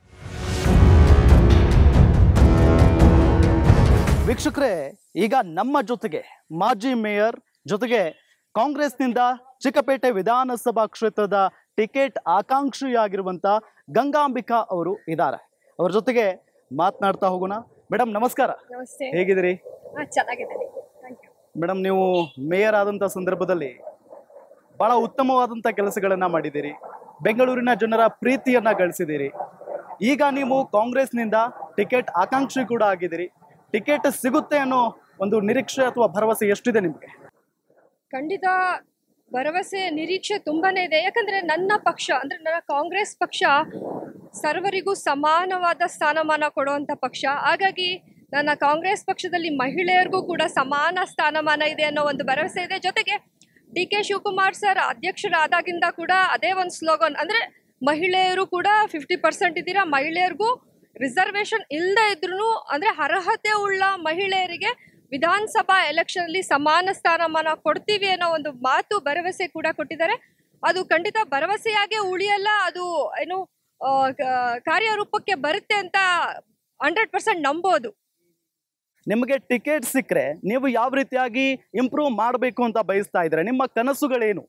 ವೀಕ್ಷಕರೇ ಈಗ ನಮ್ಮ ಜೊತೆಗೆ ಮಾಜಿ ಮೇಯರ್ ಜೊತೆಗೆ ಕಾಂಗ್ರೆಸ್ನಿಂದ ಚಿಕ್ಕಪೇಟೆ ವಿಧಾನಸಭಾ ಕ್ಷೇತ್ರದ ಟಿಕೆಟ್ ಆಕಾಂಕ್ಷಿಯಾಗಿರುವಂತ ಗಂಗಾಂಬಿಕಾ ಅವರು ಇದ್ದಾರೆ ಅವ್ರ ಜೊತೆಗೆ ಮಾತನಾಡ್ತಾ ಹೋಗೋಣ ಮೇಡಮ್ ನಮಸ್ಕಾರ
ನಮಸ್ತೆ
ಹೇಗಿದ್ದೀರಿ
ಹಾ ಚೆನ್ನಾಗಿದ್ದೀನಿ ಥ್ಯಾಂಕ್ ಯು
ಮೇಡಮ್ ನೀವು ಮೇಯರ್ ಆದಂಥ ಸಂದರ್ಭದಲ್ಲಿ ಬಹಳ ಉತ್ತಮವಾದಂಥ ಕೆಲಸಗಳನ್ನ ಮಾಡಿದ್ದೀರಿ ಬೆಂಗಳೂರಿನ ಜನರ ಪ್ರೀತಿಯನ್ನ ಗಳಿಸಿದ್ದೀರಿ ಈಗ ನೀವು ಕಾಂಗ್ರೆಸ್ನಿಂದ ಟಿಕೆಟ್ ಆಕಾಂಕ್ಷಿ ಕೂಡ ಆಗಿದ್ದೀರಿ ಟಿಕೆಟ್ ಸಿಗುತ್ತೆ ಅನ್ನೋ ಒಂದು ನಿರೀಕ್ಷೆ ಅಥವಾ ಭರವಸೆ ಎಷ್ಟಿದೆ ನಿಮಗೆ
ಖಂಡಿತ ಭರವಸೆ ನಿರೀಕ್ಷೆ ತುಂಬಾನೇ ಇದೆ ಯಾಕಂದ್ರೆ ನನ್ನ ಪಕ್ಷ ಅಂದ್ರೆ ನನ್ನ ಕಾಂಗ್ರೆಸ್ ಪಕ್ಷ ಸರ್ವರಿಗೂ ಸಮಾನವಾದ ಸ್ಥಾನಮಾನ ಕೊಡುವಂತ ಪಕ್ಷ ಹಾಗಾಗಿ ನನ್ನ ಕಾಂಗ್ರೆಸ್ ಪಕ್ಷದಲ್ಲಿ ಮಹಿಳೆಯರಿಗೂ ಕೂಡ ಸಮಾನ ಸ್ಥಾನಮಾನ ಇದೆ ಅನ್ನೋ ಒಂದು ಭರವಸೆ ಇದೆ ಜೊತೆಗೆ ಡಿ ಕೆ ಶಿವಕುಮಾರ್ ಸರ್ ಅಧ್ಯಕ್ಷರಾದಾಗಿಂದ ಕೂಡ ಅದೇ ಒಂದು ಸ್ಲೋಗನ್ ಅಂದ್ರೆ ಮಹಿಳೆಯರು ಕೂಡ ಫಿಫ್ಟಿ ಪರ್ಸೆಂಟ್ ಇದ್ದೀರಾ ಮಹಿಳೆಯರಿಗೂ ರಿಸರ್ವೇಶನ್ ಇಲ್ಲದೆ ಇದ್ರೂ ಅಂದ್ರೆ ಅರ್ಹತೆ ಉಳ್ಳ ಮಹಿಳೆಯರಿಗೆ ವಿಧಾನಸಭಾ ಎಲೆಕ್ಷನ್ ಅಲ್ಲಿ ಸಮಾನ ಸ್ಥಾನಮಾನ ಕೊಡ್ತೀವಿ ಅನ್ನೋ ಒಂದು ಮಾತು ಭರವಸೆ ಕೂಡ ಕೊಟ್ಟಿದ್ದಾರೆ ಅದು ಖಂಡಿತ ಭರವಸೆಯಾಗೆ ಉಳಿಯಲ್ಲ ಅದು ಏನು ಆ, ಕ- ಕಾರ್ಯರೂಪಕ್ಕೆ ಬರುತ್ತೆ ಅಂತ ಹಂಡ್ರೆಡ್ ಪರ್ಸೆಂಟ್ ನಂಬೋದು
ನಿಮಗೆ ಟಿಕೆಟ್ ಸಿಕ್ಕರೆ ನೀವು ಯಾವ ರೀತಿಯಾಗಿ ಇಂಪ್ರೂವ್ ಮಾಡಬೇಕು ಅಂತ ಬಯಸ್ತಾ ಇದ್ರೆ ನಿಮ್ಮ ಕನಸುಗಳೇನು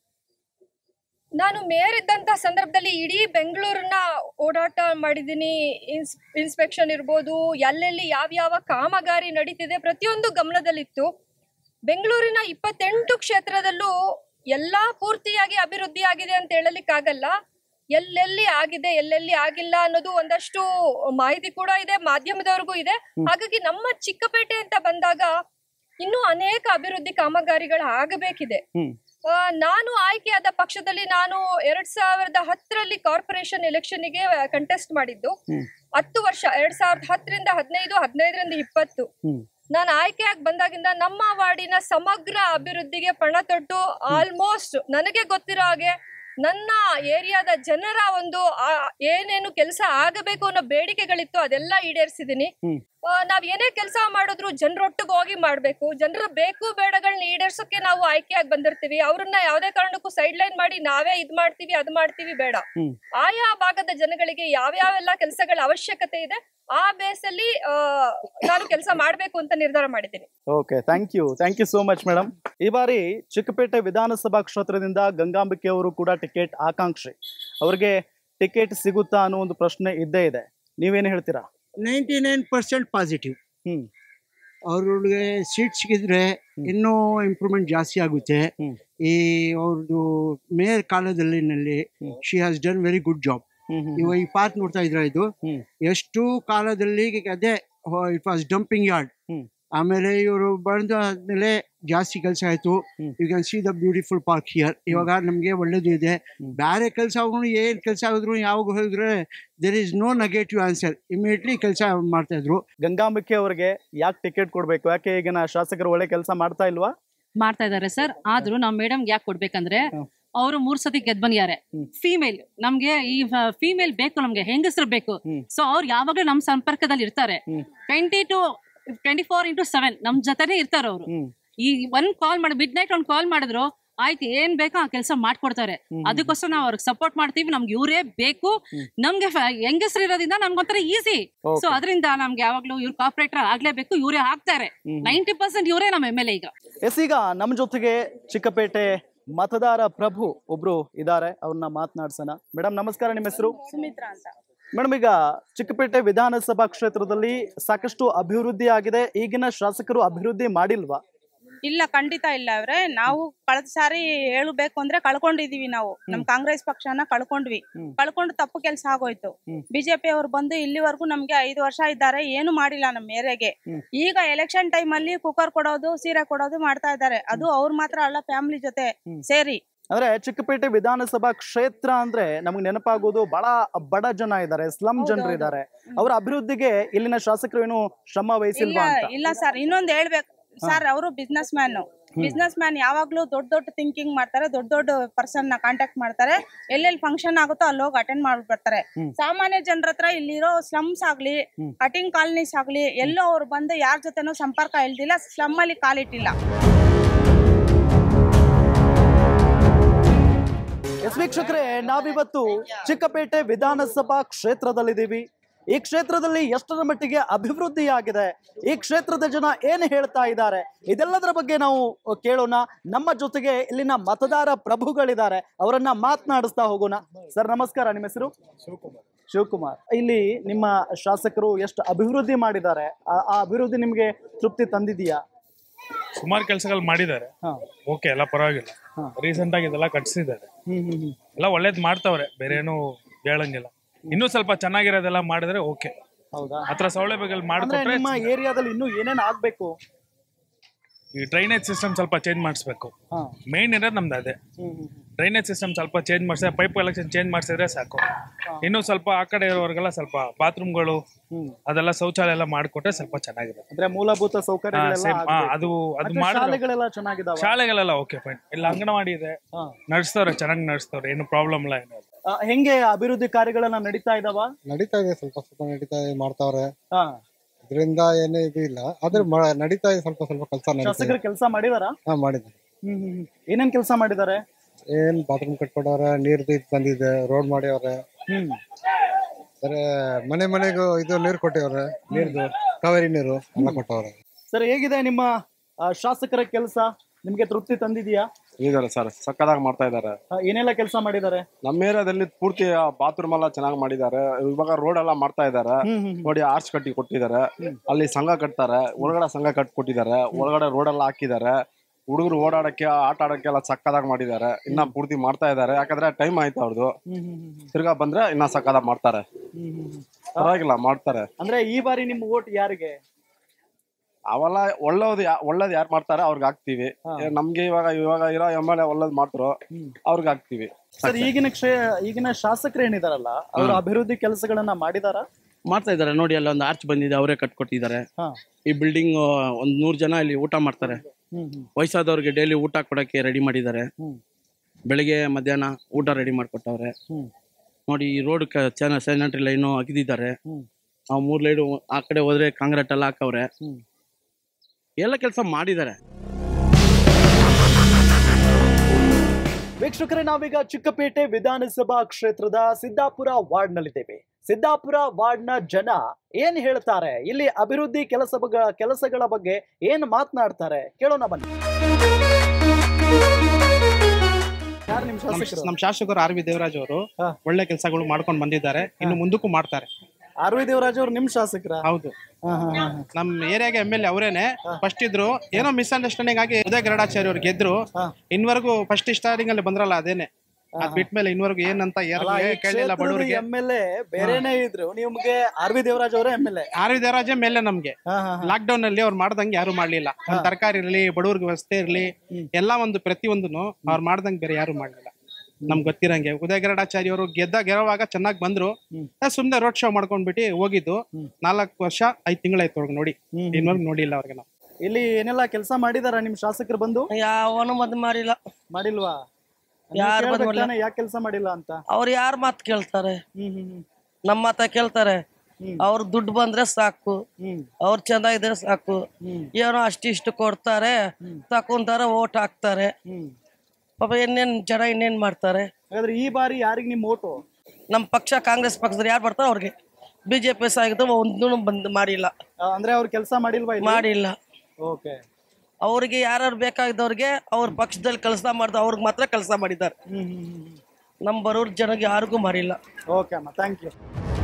ನಾನು ಮೇಯರ್ ಇದ್ದಂತ ಸಂದರ್ಭದಲ್ಲಿ ಇಡೀ ಬೆಂಗಳೂರನ್ನ ಓಡಾಟ ಮಾಡಿದ್ದೀನಿ ಇನ್ಸ್ ಇನ್ಸ್ಪೆಕ್ಷನ್ ಇರ್ಬೋದು ಎಲ್ಲೆಲ್ಲಿ ಯಾವ್ಯಾವ ಕಾಮಗಾರಿ ನಡೀತಿದೆ ಪ್ರತಿಯೊಂದು ಗಮನದಲ್ಲಿತ್ತು ಬೆಂಗಳೂರಿನ ಇಪ್ಪತ್ತೆಂಟು ಕ್ಷೇತ್ರದಲ್ಲೂ ಎಲ್ಲಾ ಪೂರ್ತಿಯಾಗಿ ಅಭಿವೃದ್ಧಿ ಆಗಿದೆ ಅಂತ ಹೇಳಲಿಕ್ಕಾಗಲ್ಲ ಎಲ್ಲೆಲ್ಲಿ ಆಗಿದೆ ಎಲ್ಲೆಲ್ಲಿ ಆಗಿಲ್ಲ ಅನ್ನೋದು ಒಂದಷ್ಟು ಮಾಹಿತಿ ಕೂಡ ಇದೆ ಮಾಧ್ಯಮದವರೆಗೂ ಇದೆ ಹಾಗಾಗಿ ನಮ್ಮ ಚಿಕ್ಕಪೇಟೆ ಅಂತ ಬಂದಾಗ ಇನ್ನೂ ಅನೇಕ ಅಭಿವೃದ್ಧಿ ಕಾಮಗಾರಿಗಳು ಆಗಬೇಕಿದೆ ಆ, ನಾನು ಆಯ್ಕೆಯಾದ ಪಕ್ಷದಲ್ಲಿ ನಾನು ಎರಡ್ ಸಾವಿರದ ಹತ್ತರಲ್ಲಿ ಕಾರ್ಪೊರೇಷನ್ ಎಲೆಕ್ಷನ್ಗೆ ಕಂಟೆಸ್ಟ್ ಮಾಡಿದ್ದು ಹತ್ತು ವರ್ಷ ಎರಡ್ ಸಾವಿರದ ಹತ್ತರಿಂದ ಹದಿನೈದು ಹದಿನೈದರಿಂದ ಇಪ್ಪತ್ತು ನಾನು ಆಯ್ಕೆಯಾಗಿ ಬಂದಾಗಿಂದ ನಮ್ಮ ವಾರ್ಡಿನ ಸಮಗ್ರ ಅಭಿವೃದ್ಧಿಗೆ ಪಣ ತೊಟ್ಟು ಆಲ್ಮೋಸ್ಟ್ ನನಗೆ ಗೊತ್ತಿರೋ ಹಾಗೆ ನನ್ನ ಏರಿಯಾದ ಜನರ ಒಂದು ಆ- ಏನೇನು ಕೆಲಸ ಆಗಬೇಕು ಅನ್ನೋ ಬೇಡಿಕೆಗಳಿತ್ತು ಅದೆಲ್ಲ ಈಡೇರಿಸಿದೀನಿ ಆ, ನಾವ್ ಏನೇ ಕೆಲಸ ಮಾಡಿದ್ರು ಜನರೊಟ್ಟಿಗೆ ಹೋಗಿ ಮಾಡ್ಬೇಕು ಜನರ ಬೇಕು ಬೇಡಗಳನ್ನ ಈಡೇರ್ಸೋಕೆ ನಾವು ಆಯ್ಕೆಯಾಗಿ ಬಂದಿರ್ತೀವಿ ಅವ್ರನ್ನ ಯಾವ್ದೇ ಕಾರಣಕ್ಕೂ ಸೈಡ್ ಲೈನ್ ಮಾಡಿ ನಾವೇ ಇದ್ ಮಾಡ್ತೀವಿ ಅದ್ ಮಾಡ್ತೀವಿ ಬೇಡ ಆಯಾ ಭಾಗದ ಜನಗಳಿಗೆ ಯಾವ್ಯಾವೆಲ್ಲ ಕೆಲಸಗಳ ಅವಶ್ಯಕತೆ ಇದೆ ಆ ಬೇಸಲ್ಲಿ ಆ, ನಾನು ಕೆಲಸ ಮಾಡ್ಬೇಕು ಅಂತ ನಿರ್ಧಾರ ಮಾಡಿದ್ದೀನಿ
okay thank you thank you so much madam ಈ ಬಾರಿ ಚಿಕ್ಕಪೇಟೆ ವಿಧಾನಸಭಾ ಕ್ಷೇತ್ರದಿಂದ ಗಂಗಾಂಬಿಕೆ ಅವರು ಕೂಡ ಟಿಕೆಟ್ ಆಕಾಂಕ್ಷಿ ಅವ್ರಿಗೆ ಟಿಕೆಟ್ ಸಿಗುತ್ತಾ ಅನ್ನೋ ಒಂದು ಪ್ರಶ್ನೆ ಇದ್ದೇ ಇದೆ ನೀವೇನು ಹೇಳ್ತೀರಾ
ninety nine percent positive
hmm
ಅವ್ರಿಗೆ ಸೀಟ್ ಸಿಕ್ಕಿದ್ರೆ ಇನ್ನೂ ಇಂಪ್ರೂವ್ಮೆಂಟ್ ಜಾಸ್ತಿ ಆಗುತ್ತೆ ಈ ಅವ್ರದ್ದು ಮೇಯರ್ ಕಾಲದಲ್ಲಿನಲ್ಲಿ she has done very good job ಇವಾಗ ಈ ಪಾರ್ಕ್ ನೋಡ್ತಾ ಇದ್ರ ಇದು ಎಷ್ಟು ಕಾಲದಲ್ಲಿ ಅದೇ ಇಟ್ ವಾಸ್ ಡಂಪಿಂಗ್ ಯಾರ್ಡ್ ಆಮೇಲೆ ಇವರು ಬಂದು ಆದ್ಮೇಲೆ ಜಾಸ್ತಿ ಕೆಲಸ ಆಯ್ತು you can see the beautiful park here ಇವಾಗ ನಮಗೆ ಒಳ್ಳೇದು ಇದೆ ಬೇರೆ ಕೆಲಸ ಏನ್ ಕೆಲಸ ಆಗಿದ್ರು ಯಾವಾಗ ಹೋದ್ರೆ there is no negative answer immediately ಕೆಲಸ ಮಾಡ್ತಾ ಇದ್ರು
ಗಂಗಾಂಬಿಕೆ ಅವರಿಗೆ ಯಾಕೆ ಟಿಕೆಟ್ ಕೊಡ್ಬೇಕು ಯಾಕೆ ಈಗಿನ ಶಾಸಕರು ಒಳ್ಳೆ ಕೆಲಸ ಮಾಡ್ತಾ ಇಲ್ವಾ
ಮಾಡ್ತಾ ಇದಾರೆ ಸರ್ ಆದ್ರೂ ನಾವ್ ಮೇಡಮ್ಗೆ ಯಾಕೆ ಕೊಡ್ಬೇಕಂದ್ರೆ ಅವರು ಮೂರ್ ಸತಿ ಗೆದ್ ಬಂದಿದ್ದಾರೆ ಫೀಮೇಲ್ ನಮ್ಗೆ ಈ ಫೀಮೇಲ್ ಬೇಕು ನಮ್ಗೆ ಹೆಂಗಸರು ಬೇಕು ಸೊ ಅವ್ರು ಯಾವಾಗ್ಲೂ ನಮ್ ಸಂಪರ್ಕದಲ್ಲಿ ಇರ್ತಾರೆ twenty two twenty four into seven ನಮ್ ಜೊತೆನೆ ಇರ್ತಾರೆ ಅವರು ಈ ಒಂದ್ ಕಾಲ್ ಮಾಡಿ ಮಿಡ್ ನೈಟ್ ಒಂದ್ ಕಾಲ್ ಮಾಡಿದ್ರು ಆಯ್ತು ಏನ್ ಬೇಕೋ ಆ ಕೆಲಸ ಮಾಡ್ಕೊಡ್ತಾರೆ ಅದಕ್ಕೋಸ್ಕರ ನಾವು ಅವ್ರಿಗೆ ಸಪೋರ್ಟ್ ಮಾಡ್ತೀವಿ ನಮ್ಗೆ ಇವರೇ ಬೇಕು ನಮ್ಗೆ ಹೆಂಗಸರು ಇರೋದ್ರಿಂದ ನಮ್ಗೊಂಥರ ಈಸಿ ಸೊ ಅದರಿಂದ ನಮ್ಗೆ ಯಾವಾಗ್ಲೂ ಇವ್ರು ಕಾಪರೇಟರ್ ಆಗ್ಲೇಬೇಕು ಇವರೇ ಹಾಕ್ತಾರೆ ನೈಂಟಿ ಪರ್ಸೆಂಟ್ ಇವರೇ ನಮ್ಮ ಎಮ್ ಎಲ್ ಎ ಈಗ
ಎಸ್ ಈಗ ನಮ್ಮ ಜೊತೆಗೆ ಚಿಕ್ಕಪೇಟೆ ಮತದಾರ ಪ್ರಭು ಒಬ್ರು ಇದ್ದಾರೆ ಅವ್ರನ್ನ ಮಾತನಾಡ್ಸೋಣ ಮೇಡಮ್ ನಮಸ್ಕಾರ ನಿಮ್ಮ ಹೆಸರು
ಸುಮಿತ್ರಾ ಅಂತ
ಮೇಡಮ್ ಈಗ ಚಿಕ್ಕಪೇಟೆ ವಿಧಾನಸಭಾ ಕ್ಷೇತ್ರದಲ್ಲಿ ಸಾಕಷ್ಟು ಅಭಿವೃದ್ಧಿ ಆಗಿದೆ ಈಗಿನ ಶಾಸಕರು ಅಭಿವೃದ್ಧಿ ಮಾಡಿಲ್ವಾ
ಇಲ್ಲ ಖಂಡಿತ ಇಲ್ಲ ಅವ್ರೆ ನಾವು ಕಳೆದ ಸಾರಿ ಹೇಳಬೇಕು ಅಂದ್ರೆ ಕಳ್ಕೊಂಡಿದೀವಿ ನಾವು ನಮ್ ಕಾಂಗ್ರೆಸ್ ಪಕ್ಷನ ಕಳ್ಕೊಂಡ್ವಿ ಕಳ್ಕೊಂಡು ತಪ್ಪು ಕೆಲಸ ಆಗೋಯ್ತು ಬಿಜೆಪಿ ಅವ್ರು ಬಂದು ಇಲ್ಲಿವರೆಗೂ ನಮ್ಗೆ ಐದು ವರ್ಷ ಇದ್ದಾರೆ ಏನು ಮಾಡಿಲ್ಲ ನಮ್ಮ ಏರಿಯಾಗೆ ಈಗ ಎಲೆಕ್ಷನ್ ಟೈಮ್ ಅಲ್ಲಿ ಕುಕ್ಕರ್ ಕೊಡೋದು ಸೀರೆ ಕೊಡೋದು ಮಾಡ್ತಾ ಇದ್ದಾರೆ ಅದು ಅವ್ರು ಮಾತ್ರ ಅಲ್ಲ ಫ್ಯಾಮಿಲಿ ಜೊತೆ ಸೇರಿ
ಅಂದ್ರೆ ಚಿಕ್ಕಪೇಟೆ ವಿಧಾನಸಭಾ ಕ್ಷೇತ್ರ ಅಂದ್ರೆ ನಮ್ಗೆ ನೆನಪಾಗೋದು ಬಹಳ ಬಡ ಜನ ಇದ್ದಾರೆ ಸ್ಲಮ್ ಜನರು ಇದ್ದಾರೆ ಅವರ ಅಭಿವೃದ್ಧಿಗೆ ಇಲ್ಲಿನ ಶಾಸಕರು ಏನು ಶ್ರಮ
ಇಲ್ಲ
ವಹಿಸಿಲ್ವಾ ಅಂತ
ಇಲ್ಲ ಸರ್ ಇನ್ನೊಂದ್ ಹೇಳ್ಬೇಕು ಸರ್ ಅವರು ಬಿಸ್ನೆಸ್ ಮ್ಯಾನ್ ಬಿಸ್ನೆಸ್ ಮ್ಯಾನ್ ಯಾವಾಗ್ಲೂ ದೊಡ್ಡ ದೊಡ್ಡ ಥಿಂಕಿಂಗ್ ಮಾಡ್ತಾರೆ ದೊಡ್ಡ ದೊಡ್ಡ ಪರ್ಸನ್ ನ ಕಾಂಟ್ಯಾಕ್ಟ್ ಮಾಡ್ತಾರೆ ಎಲ್ಲೆಲ್ಲಿ ಫಂಕ್ಷನ್ ಆಗುತ್ತೋ ಅಲ್ಲಿ ಹೋಗಿ ಅಟೆಂಡ್ ಮಾಡ್ಬಿಡ್ತಾರೆ ಸಾಮಾನ್ಯ ಜನರ ಹತ್ರ ಇಲ್ಲಿರೋ ಸ್ಲಮ್ಸ್ ಆಗ್ಲಿ ಅಟಿಂಗ್ ಕಾಲನೀಸ್ ಆಗ್ಲಿ ಎಲ್ಲೋ ಅವ್ರು ಬಂದು ಯಾರ ಜೊತೆನೂ ಸಂಪರ್ಕ ಇಲ್ದಿಲ್ಲ ಸ್ಲಮ್ ಅಲ್ಲಿ ಕಾಲಿಟ್ಟಿಲ್ಲ
ಎಸ್ ವೀಕ್ಷಕರೇ ನಾವಿವತ್ತು ಚಿಕ್ಕಪೇಟೆ ವಿಧಾನಸಭಾ ಕ್ಷೇತ್ರದಲ್ಲಿದ್ದೀವಿ ಈ ಕ್ಷೇತ್ರದಲ್ಲಿ ಎಷ್ಟರ ಮಟ್ಟಿಗೆ ಅಭಿವೃದ್ಧಿ ಆಗಿದೆ ಈ ಕ್ಷೇತ್ರದ ಜನ ಏನು ಹೇಳ್ತಾ ಇದ್ದಾರೆ ಇದೆಲ್ಲದರ ಬಗ್ಗೆ ನಾವು ಕೇಳೋಣ ನಮ್ಮ ಜೊತೆಗೆ ಇಲ್ಲಿನ ಮತದಾರ ಪ್ರಭುಗಳಿದ್ದಾರೆ ಅವರನ್ನ ಮಾತನಾಡಿಸ್ತಾ ಹೋಗೋಣ ಸರ್ ನಮಸ್ಕಾರ ನಿಮ್ಮ ಹೆಸರು ಶಿವಕುಮಾರ್ ಇಲ್ಲಿ ನಿಮ್ಮ ಶಾಸಕರು ಎಷ್ಟು ಅಭಿವೃದ್ಧಿ ಮಾಡಿದ್ದಾರೆ ಆ- ಆ ಅಭಿವೃದ್ಧಿ ನಿಮಗೆ ತೃಪ್ತಿ ತಂದಿದೆಯಾ
ಸುಮಾರು ಕೆಲಸಗಳು ಮಾಡಿದ್ದಾರೆ ಓಕೆ ಎಲ್ಲ ಪರವಾಗಿಲ್ಲ ರೀಸೆಂಟ್ ಆಗಿ ಇದೆಲ್ಲ ಕಟ್ಸಿದ್ದಾರೆ ಎಲ್ಲ ಒಳ್ಳೇದ್ ಮಾಡ್ತಾವ್ರೆ ಬೇರೆ ಏನು ಹೇಳಂಗಿಲ್ಲ ಇನ್ನೂ ಸ್ವಲ್ಪ ಚೆನ್ನಾಗಿರೋದೆಲ್ಲ ಮಾಡಿದ್ರೆ ಓಕೆ
ಹೌದಾ
ಹತ್ರ ಸೌಲಭ್ಯಗಳು
ಅಂದ್ರೆ
ಮಾಡಿಕೊಟ್ರೆ
ನಿಮ್ಮ ಏರಿಯಾದಲ್ಲಿ ಇನ್ನೂ ಏನೇನು ಆಗ್ಬೇಕು
ಈ ಡ್ರೈನೇಜ್ ಸಿಸ್ಟಮ್ ಸ್ವಲ್ಪ ಚೇಂಜ್ ಮಾಡಿಸ್ಬೇಕು
ಹಾ.
ಮೇನ್ ಇರೋದು ನಮ್ದು ಅದೇ ಡ್ರೈನೇಜ್ ಸಿಸ್ಟಮ್ ಸ್ವಲ್ಪ ಚೇಂಜ್ ಮಾಡಿಸಿದ್ರೆ ಪೈಪ್ ಕಲೆಕ್ಷನ್ ಚೇಂಜ್ ಮಾಡಿಸಿದ್ರೆ ಸಾಕು ಇನ್ನೂ ಸ್ವಲ್ಪ ಆ ಕಡೆ ಇರೋರ್ಗೆಲ್ಲ ಸ್ವಲ್ಪ ಬಾತ್ರೂಮ್ಗಳು ಅದೆಲ್ಲ ಶೌಚಾಲಯ ಎಲ್ಲ ಮಾಡಿಕೊಟ್ರೆ ಸ್ವಲ್ಪ ಚೆನ್ನಾಗಿರುತ್ತೆ
ಅಂದ್ರೆ ಮೂಲಭೂತ ಸೌಕರ್ಯಗಳೆಲ್ಲ
same. ಹಾ,
ಆಗ್ಬೇಕು.
ಅದು ಅದು
ಮತ್ತೆ
ಮಾಡಿದ್ರೆ
ಶಾಲೆಗಳೆಲ್ಲ ಚೆನ್ನಾಗಿದಾವ
ಶಾಲೆಗಳೆಲ್ಲ ಓಕೆ ಫೈನ್ ಇಲ್ಲ ಅಂಗನವಾಡಿ ಇದೆ ನಡೆಸ್ತವ್ರೆ ಚೆನ್ನಾಗಿ ನಡೆಸ್ತವ್ರೆ ಏನು ಪ್ರಾಬ್ಲಮ್ ಇಲ್ಲ ಏನು
ಹೆಂಗೆ ಅಭಿವೃದ್ಧಿ ಕಾರ್ಯಗಳೆಲ್ಲ ನಡೀತಾ ಇದಾವ
ನಡೀತಾ ಇದೆ ಸ್ವಲ್ಪ ಸ್ವಲ್ಪ ನಡೀತಾ ಇದೆ ಮಾಡ್ತಾವ್ರೆ
ಹಾ.
ಇದರಿಂದ ಏನು ಇದು ಇಲ್ಲ ಆದ್ರೆ ಮ- ನಡೀತಾ ಇದೆ ಸ್ವಲ್ಪ ಸ್ವಲ್ಪ ಕೆಲಸ ನಡೀತಾ
ಶಾಸಕರು
ಇದೆ
ಕೆಲಸ ಮಾಡಿದಾರ
ಹಾ ಮಾಡಿದ್ದಾರೆ
ಏನೇನ್ ಕೆಲಸ ಮಾಡಿದ್ದಾರೆ
ಏನ್ ಬಾತ್ರೂಮ್ ಕಟ್ಕೊಡವ್ರೆ ನೀರ್ದು ಇದು ಬಂದಿದೆ ರೋಡ್ ಮಾಡ್ಯವ್ರೆ
ಹ್ಮ್
ಸರಿ ಮನೆ ಮನೆಗೂ ಇದು ನೀರು ಕೊಟ್ಟಿವ್ರೆ ನೀರ್ದು ಕಾವೇರಿ ನೀರು ಎಲ್ಲ ಕೊಟ್ಟವ್ರೆ
ಸರ್ ಹೇಗಿದೆ ನಿಮ್ಮ ಆ, ಶಾಸಕರ ಕೆಲಸ ನಿಮ್ಗೆ ತೃಪ್ತಿ ತಂದಿದ್ಯಾ
ಇದಾರೆ ಸರ್ ಸಕ್ಕದಾಗಿ ಮಾಡ್ತಾ ಇದ್ದಾರೆ
ಆ, ಏನೆಲ್ಲ ಕೆಲಸ ಮಾಡಿದ್ದಾರೆ
ನಮ್ಮ ಏರಿಯಾದಲ್ಲಿ ಪೂರ್ತಿ ಬಾತ್ರೂಮ್ ಎಲ್ಲ ಚೆನ್ನಾಗಿ ಮಾಡಿದ್ದಾರೆ ಇವಾಗ ರೋಡ್ ಎಲ್ಲ ಮಾಡ್ತಾ ಇದ್ದಾರೆ ನೋಡಿ ಆರ್ಚ್ ಕಟ್ಟಿ ಕೊಟ್ಟಿದ್ದಾರೆ ಅಲ್ಲಿ ಸಂಘ ಕಟ್ತಾರೆ ಒಳಗಡೆ ಸಂಘ ಕಟ್ಟಿ ಕೊಟ್ಟಿದ್ದಾರೆ ಒಳಗಡೆ ರೋಡ್ ಎಲ್ಲ ಹಾಕಿದ್ದಾರೆ ಹುಡುಗರು ಓಡಾಡಕ್ಕೆ ಆಟ ಆಡಕ್ಕೆ ಎಲ್ಲ ಸಕ್ಕದಾಗಿ ಮಾಡಿದ್ದಾರೆ ಇನ್ನ ಪೂರ್ತಿ ಮಾಡ್ತಾ ಇದ್ದಾರೆ ಯಾಕಂದ್ರೆ ಟೈಮ್ ಆಯ್ತು ಅವ್ರದ್ದು ತಿರ್ಗಾ ಬಂದ್ರೆ ಇನ್ನ ಸಕ್ಕದಾಗಿ ಮಾಡ್ತಾರೆ ಪರವಾಗಿಲ್ಲ ಮಾಡ್ತಾರೆ
ಅಂದ್ರೆ ಈ ಬಾರಿ ನಿಮ್ ಓಟ್ ಯಾರಿಗೆ
ಅವೆಲ್ಲ ಒಳ್ಳೇದು ಯಾ- ಒಳ್ಳೇದ್ ಯಾರು ಮಾಡ್ತಾರೆ ಅವ್ರಿಗೆ ಹಾಕ್ತಿವಿ ಏ, ನಮ್ಗೆ ಇವಾಗ ಇವಾಗ ಇರೋ ಎಮ್ ಎಲ್ ಎ ಒಳ್ಳೇದ್ ಮಾಡ್ತಾರೋ ಅವ್ರಿಗೆ ಹಾಕ್ತಿವಿ
ಸರ್ ಈಗಿನ ಕ್ಷೇ ಈಗಿನ ಶಾಸಕರು ಏನಿದಾರಲ್ಲ ಅವ್ರ
ಹ್ಮ್.
ಅಭಿವೃದ್ಧಿ ಕೆಲಸಗಳನ್ನ ಮಾಡಿದಾರ
ಮಾಡ್ತಾ ಇದ್ದಾರೆ ನೋಡಿ ಅಲ್ಲಿ ಒಂದು ಆರ್ಚ್ ಬಂದಿದೆ ಅವರೇ ಕಟ್ಕೊಟ್ಟಿದ್ದಾರೆ ಈ ಬಿಲ್ಡಿಂಗ್ ಒಂದ್ ನೂರ್ ಜನ ಇಲ್ಲಿ ಊಟ ಮಾಡ್ತಾರೆ ವಯಸ್ಸಾದವ್ರಿಗೆ ಡೈಲಿ ಊಟ ಕೊಡಕ್ಕೆ ರೆಡಿ ಮಾಡಿದ್ದಾರೆ ಬೆಳಿಗ್ಗೆ ಮಧ್ಯಾಹ್ನ ಊಟ ರೆಡಿ ಮಾಡ್ಕೊಟ್ಟವ್ರೆ ನೋಡಿ ಈ ರೋಡ್ ಸ್ಯಾನಿಟರಿ ಲೈನು ಅಗಿದಿದ್ದಾರೆ ಆ ಮೂರ್ ಲೈನ್ ಆ ಕಡೆ ಹೋದ್ರೆ ಕಾಂಕ್ರೀಟ್ ಎಲ್ಲ ಹಾಕವ್ರೆ ಎಲ್ಲ ಕೆಲಸ ಮಾಡಿದ್ದಾರೆ
ವೀಕ್ಷಕರೇ ನಾವೀಗ ಚಿಕ್ಕಪೇಟೆ ವಿಧಾನಸಭಾ ಕ್ಷೇತ್ರದ ಸಿದ್ದಾಪುರ ವಾರ್ಡ್ ನಲ್ಲಿದ್ದೇವೆ ಸಿದ್ದಾಪುರ ವಾರ್ಡ್ನ ಜನ ಏನ್ ಹೇಳ್ತಾರೆ ಇಲ್ಲಿ ಅಭಿವೃದ್ಧಿ ಕೆಲಸ ಕೆಲಸಗಳ ಬಗ್ಗೆ ಏನ್ ಮಾತನಾಡ್ತಾರೆ ಕೇಳೋಣ ಬನ್ನಿ ಯಾರು ನಿಮ್ ಶಾಸಕರು
ನಮ್ಮ ಶಾಸಕರು ಆರ್ ವಿ ದೇವರಾಜ್ ಅವರು ಒಳ್ಳೆ ಕೆಲಸಗಳು ಮಾಡ್ಕೊಂಡು ಬಂದಿದ್ದಾರೆ ಇನ್ನು ಮುಂದಕ್ಕೂ ಮಾಡ್ತಾರೆ
ಆರ್ ವಿ ದೇವರಾಜ್ ಅವ್ರು ನಿಮ್ ಶಾಸಕರ
ಹೌದು ನಮ್ಮ ಏರಿಯಾಗೆ ಎಮ್ ಎಲ್ ಎ ಅವರೇನೆ ಫಸ್ಟ್ ಇದ್ರು ಏನೋ ಮಿಸ್ಅಂಡರ್ಸ್ಟ್ಯಾಂಡಿಂಗ್ ಆಗಿ ಉದಯ ಗರಡಾಚಾರ್ಯ ಅವ್ರು ಗೆದ್ರು ಇನ್ವರೆಗೂ ಫಸ್ಟ್ ಸ್ಟಾರ್ಟಿಂಗ್ ಅಲ್ಲಿ ಬಂದ್ರಲ್ಲ ಅದೇನೆ ಅದ್ ಬಿಟ್ಮೇಲೆ ಇನ್ವರೆಗೂ ಏನಂತ ಯಾರು ಕೇಳಿಲ್ಲ ಬಡವರಿಗೆ
ಎಂ ಎಲ್ ಎ ಬೇರೆನೇ ಇದ್ರು ನಿಮ್ಗೆ ಆರ್ ವಿ ದೇವರಾಜ್ ಅವರೇ M L A
R V ದೇವರಾಜೇ ಮೇಲೆ ನಮ್ಗೆ ಲಾಕ್ ಡೌನ್ ಅಲ್ಲಿ ಅವ್ರು ಮಾಡ್ದಂಗೆ ಯಾರು ಮಾಡ್ಲಿಲ್ಲ ಒಂದ್ ತರಕಾರಿ ಇರ್ಲಿ ಬಡವ್ರಿಗೆ ವ್ಯವಸ್ಥೆ ಇರ್ಲಿ ಎಲ್ಲಾ ಒಂದು ಪ್ರತಿಯೊಂದನ್ನು ಅವ್ರು ಮಾಡ್ದಂಗೆ ಬೇರೆ ಯಾರು ಮಾಡ್ಲಿಲ್ಲ ನಮ್ಗೆ ಗೊತ್ತಿರಂಗೆ ಉದಯ ಗರಡಾಚಾರ್ಯ ಅವರು ಗೆದ್ದ ಗೆರವಾಗ ಚೆನ್ನಾಗಿ ಬಂದ್ರು ಸುಮ್ನೆ ರೋಡ್ ಶೋ ಮಾಡ್ಕೊಂಡ್ಬಿಟ್ಟು ಹೋಗಿದ್ದು ನಾಲ್ಕು ವರ್ಷ ಐದ್ ತಿಂಗಳಾಯ್ತು ಅವ್ರಿಗೆ ನೋಡಿ ಇನ್ವರ್ಗು ನೋಡಿಲ್ಲ ಅವ್ರಿಗೆ ನಾವು
ಇಲ್ಲಿ ಏನೆಲ್ಲ ಕೆಲಸ ಮಾಡಿದಾರ ನಿಮ್ ಶಾಸಕರು ಬಂದು
ಯಾವನು ಬಂದ್ ಮಾಡಿಲ್ಲ
ಮಾಡಿಲ್ವಾ
ಯಾರ್ ಬಂದ್ ಮಾಡಿಲ್ಲ?
ಯಾಕೆ ಕೆಲಸ ಮಾಡಿಲ್ಲ ಅಂತ
ಅವ್ರು ಯಾರ ಮಾತು ಕೇಳ್ತಾರೆ ನಮ್ಮ ಮಾತ ಕೇಳ್ತಾರೆ ಅವ್ರ ದುಡ್ಡು ಬಂದ್ರೆ ಸಾಕು ಅವ್ರು ಚೆನ್ನಾಗಿದ್ರೆ ಸಾಕು ಏನೋ ಅಷ್ಟಿಷ್ಟು ಕೊಡ್ತಾರೆ ತಕೊಂತಾರೆ ಓಟ್ ಹಾಕ್ತಾರೆ ಪಾಪ ಇನ್ನೇನ್ ಜನ ಇನ್ನೇನ್ ಮಾಡ್ತಾರೆ
ಹಾಗಾದ್ರೆ ಈ ಬಾರಿ ಯಾರಿಗೆ ನಿಮ್ ಓಟು
ನಮ್ಮ ಪಕ್ಷ ಕಾಂಗ್ರೆಸ್ ಪಕ್ಷದಲ್ಲಿ ಯಾರು ಬರ್ತಾರೋ ಅವ್ರಿಗೆ ಬಿಜೆಪಿ ಆಗಿದ್ದು ಒಂದೂ ಬಂದ್ ಮಾಡಿಲ್ಲ
ಅಂದ್ರೆ ಅವ್ರು ಕೆಲಸ ಮಾಡಿಲ್ವಾ ಇಲ್ಲಿ?
ಮಾಡಿಲ್ಲ
ಓಕೆ
ಅವ್ರಿಗೆ ಯಾರು ಬೇಕಾಗಿದ್ದವ್ರಿಗೆ ಅವ್ರ ಪಕ್ಷದಲ್ಲಿ ಕೆಲಸ ಮಾಡ್ದ ಅವ್ರಿಗೆ ಮಾತ್ರ ಕೆಲಸ ಮಾಡಿದ್ದಾರೆ ನಮ್ಮ ಬರೋರ್ ಜನಗೆ ಯಾರಿಗೂ ಮಾಡಿಲ್ಲ
ಓಕೆ ಅಮ್ಮ ಥ್ಯಾಂಕ್ ಯು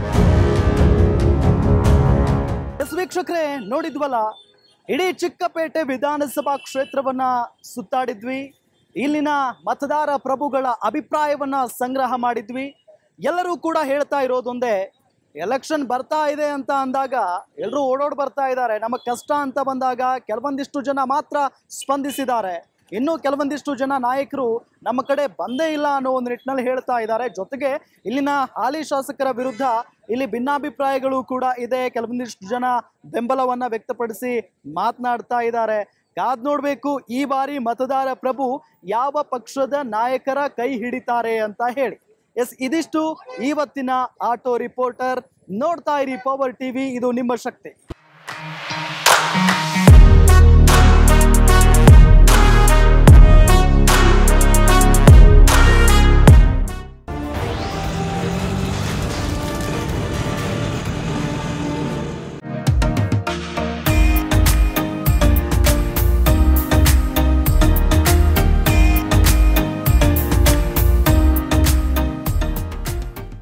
ಎಸ್ ವೀಕ್ಷಕರೇ ನೋಡಿದ್ವಲ್ಲ ಇಡೀ ಚಿಕ್ಕಪೇಟೆ ವಿಧಾನಸಭಾ ಕ್ಷೇತ್ರವನ್ನ ಸುತ್ತಾಡಿದ್ವಿ ಇಲ್ಲಿನ ಮತದಾರ ಪ್ರಭುಗಳ ಅಭಿಪ್ರಾಯವನ್ನ ಸಂಗ್ರಹ ಮಾಡಿದ್ವಿ ಎಲ್ಲರೂ ಕೂಡ ಹೇಳ್ತಾ ಇರೋದೊಂದೇ ಎಲೆಕ್ಷನ್ ಬರ್ತಾ ಇದೆ ಅಂತ ಅಂದಾಗ ಎಲ್ಲರೂ ಓಡೋಡ್ ಬರ್ತಾ ಇದ್ದಾರೆ ನಮ್ಮ ಕಷ್ಟ ಅಂತ ಬಂದಾಗ ಕೆಲವೊಂದಿಷ್ಟು ಜನ ಮಾತ್ರ ಸ್ಪಂದಿಸಿದ್ದಾರೆ ಇನ್ನು ಕೆಲವೊಂದಿಷ್ಟು ಜನ ನಾಯಕರು ನಮ್ಮ ಕಡೆ ಬಂದೇ ಇಲ್ಲ ಅನ್ನೋ ಒಂದು ನಿಟ್ಟಿನಲ್ಲಿ ಹೇಳ್ತಾ ಇದ್ದಾರೆ ಜೊತೆಗೆ ಇಲ್ಲಿನ ಹಾಲಿ ಶಾಸಕರ ವಿರುದ್ಧ ಇಲ್ಲಿ ಭಿನ್ನಾಭಿಪ್ರಾಯಗಳು ಕೂಡ ಇದೆ ಕೆಲವೊಂದಿಷ್ಟು ಜನ ಬೆಂಬಲವನ್ನ ವ್ಯಕ್ತಪಡಿಸಿ ಮಾತನಾಡ್ತಾ ಇದ್ದಾರೆ ಕಾದ್ ನೋಡ್ಬೇಕು ಈ ಬಾರಿ ಮತದಾರ ಪ್ರಭು ಯಾವ ಪಕ್ಷದ ನಾಯಕರ ಕೈ ಹಿಡಿತಾರೆ ಅಂತ ಹೇಳಿ ಎಸ್ ಇದಿಷ್ಟು ಇವತ್ತಿನ ಆಟೋ ರಿಪೋರ್ಟರ್ ನೋಡ್ತಾ ಇರಿ ಪವರ್ ಟಿವಿ ಇದು ನಿಮ್ಮ ಶಕ್ತಿ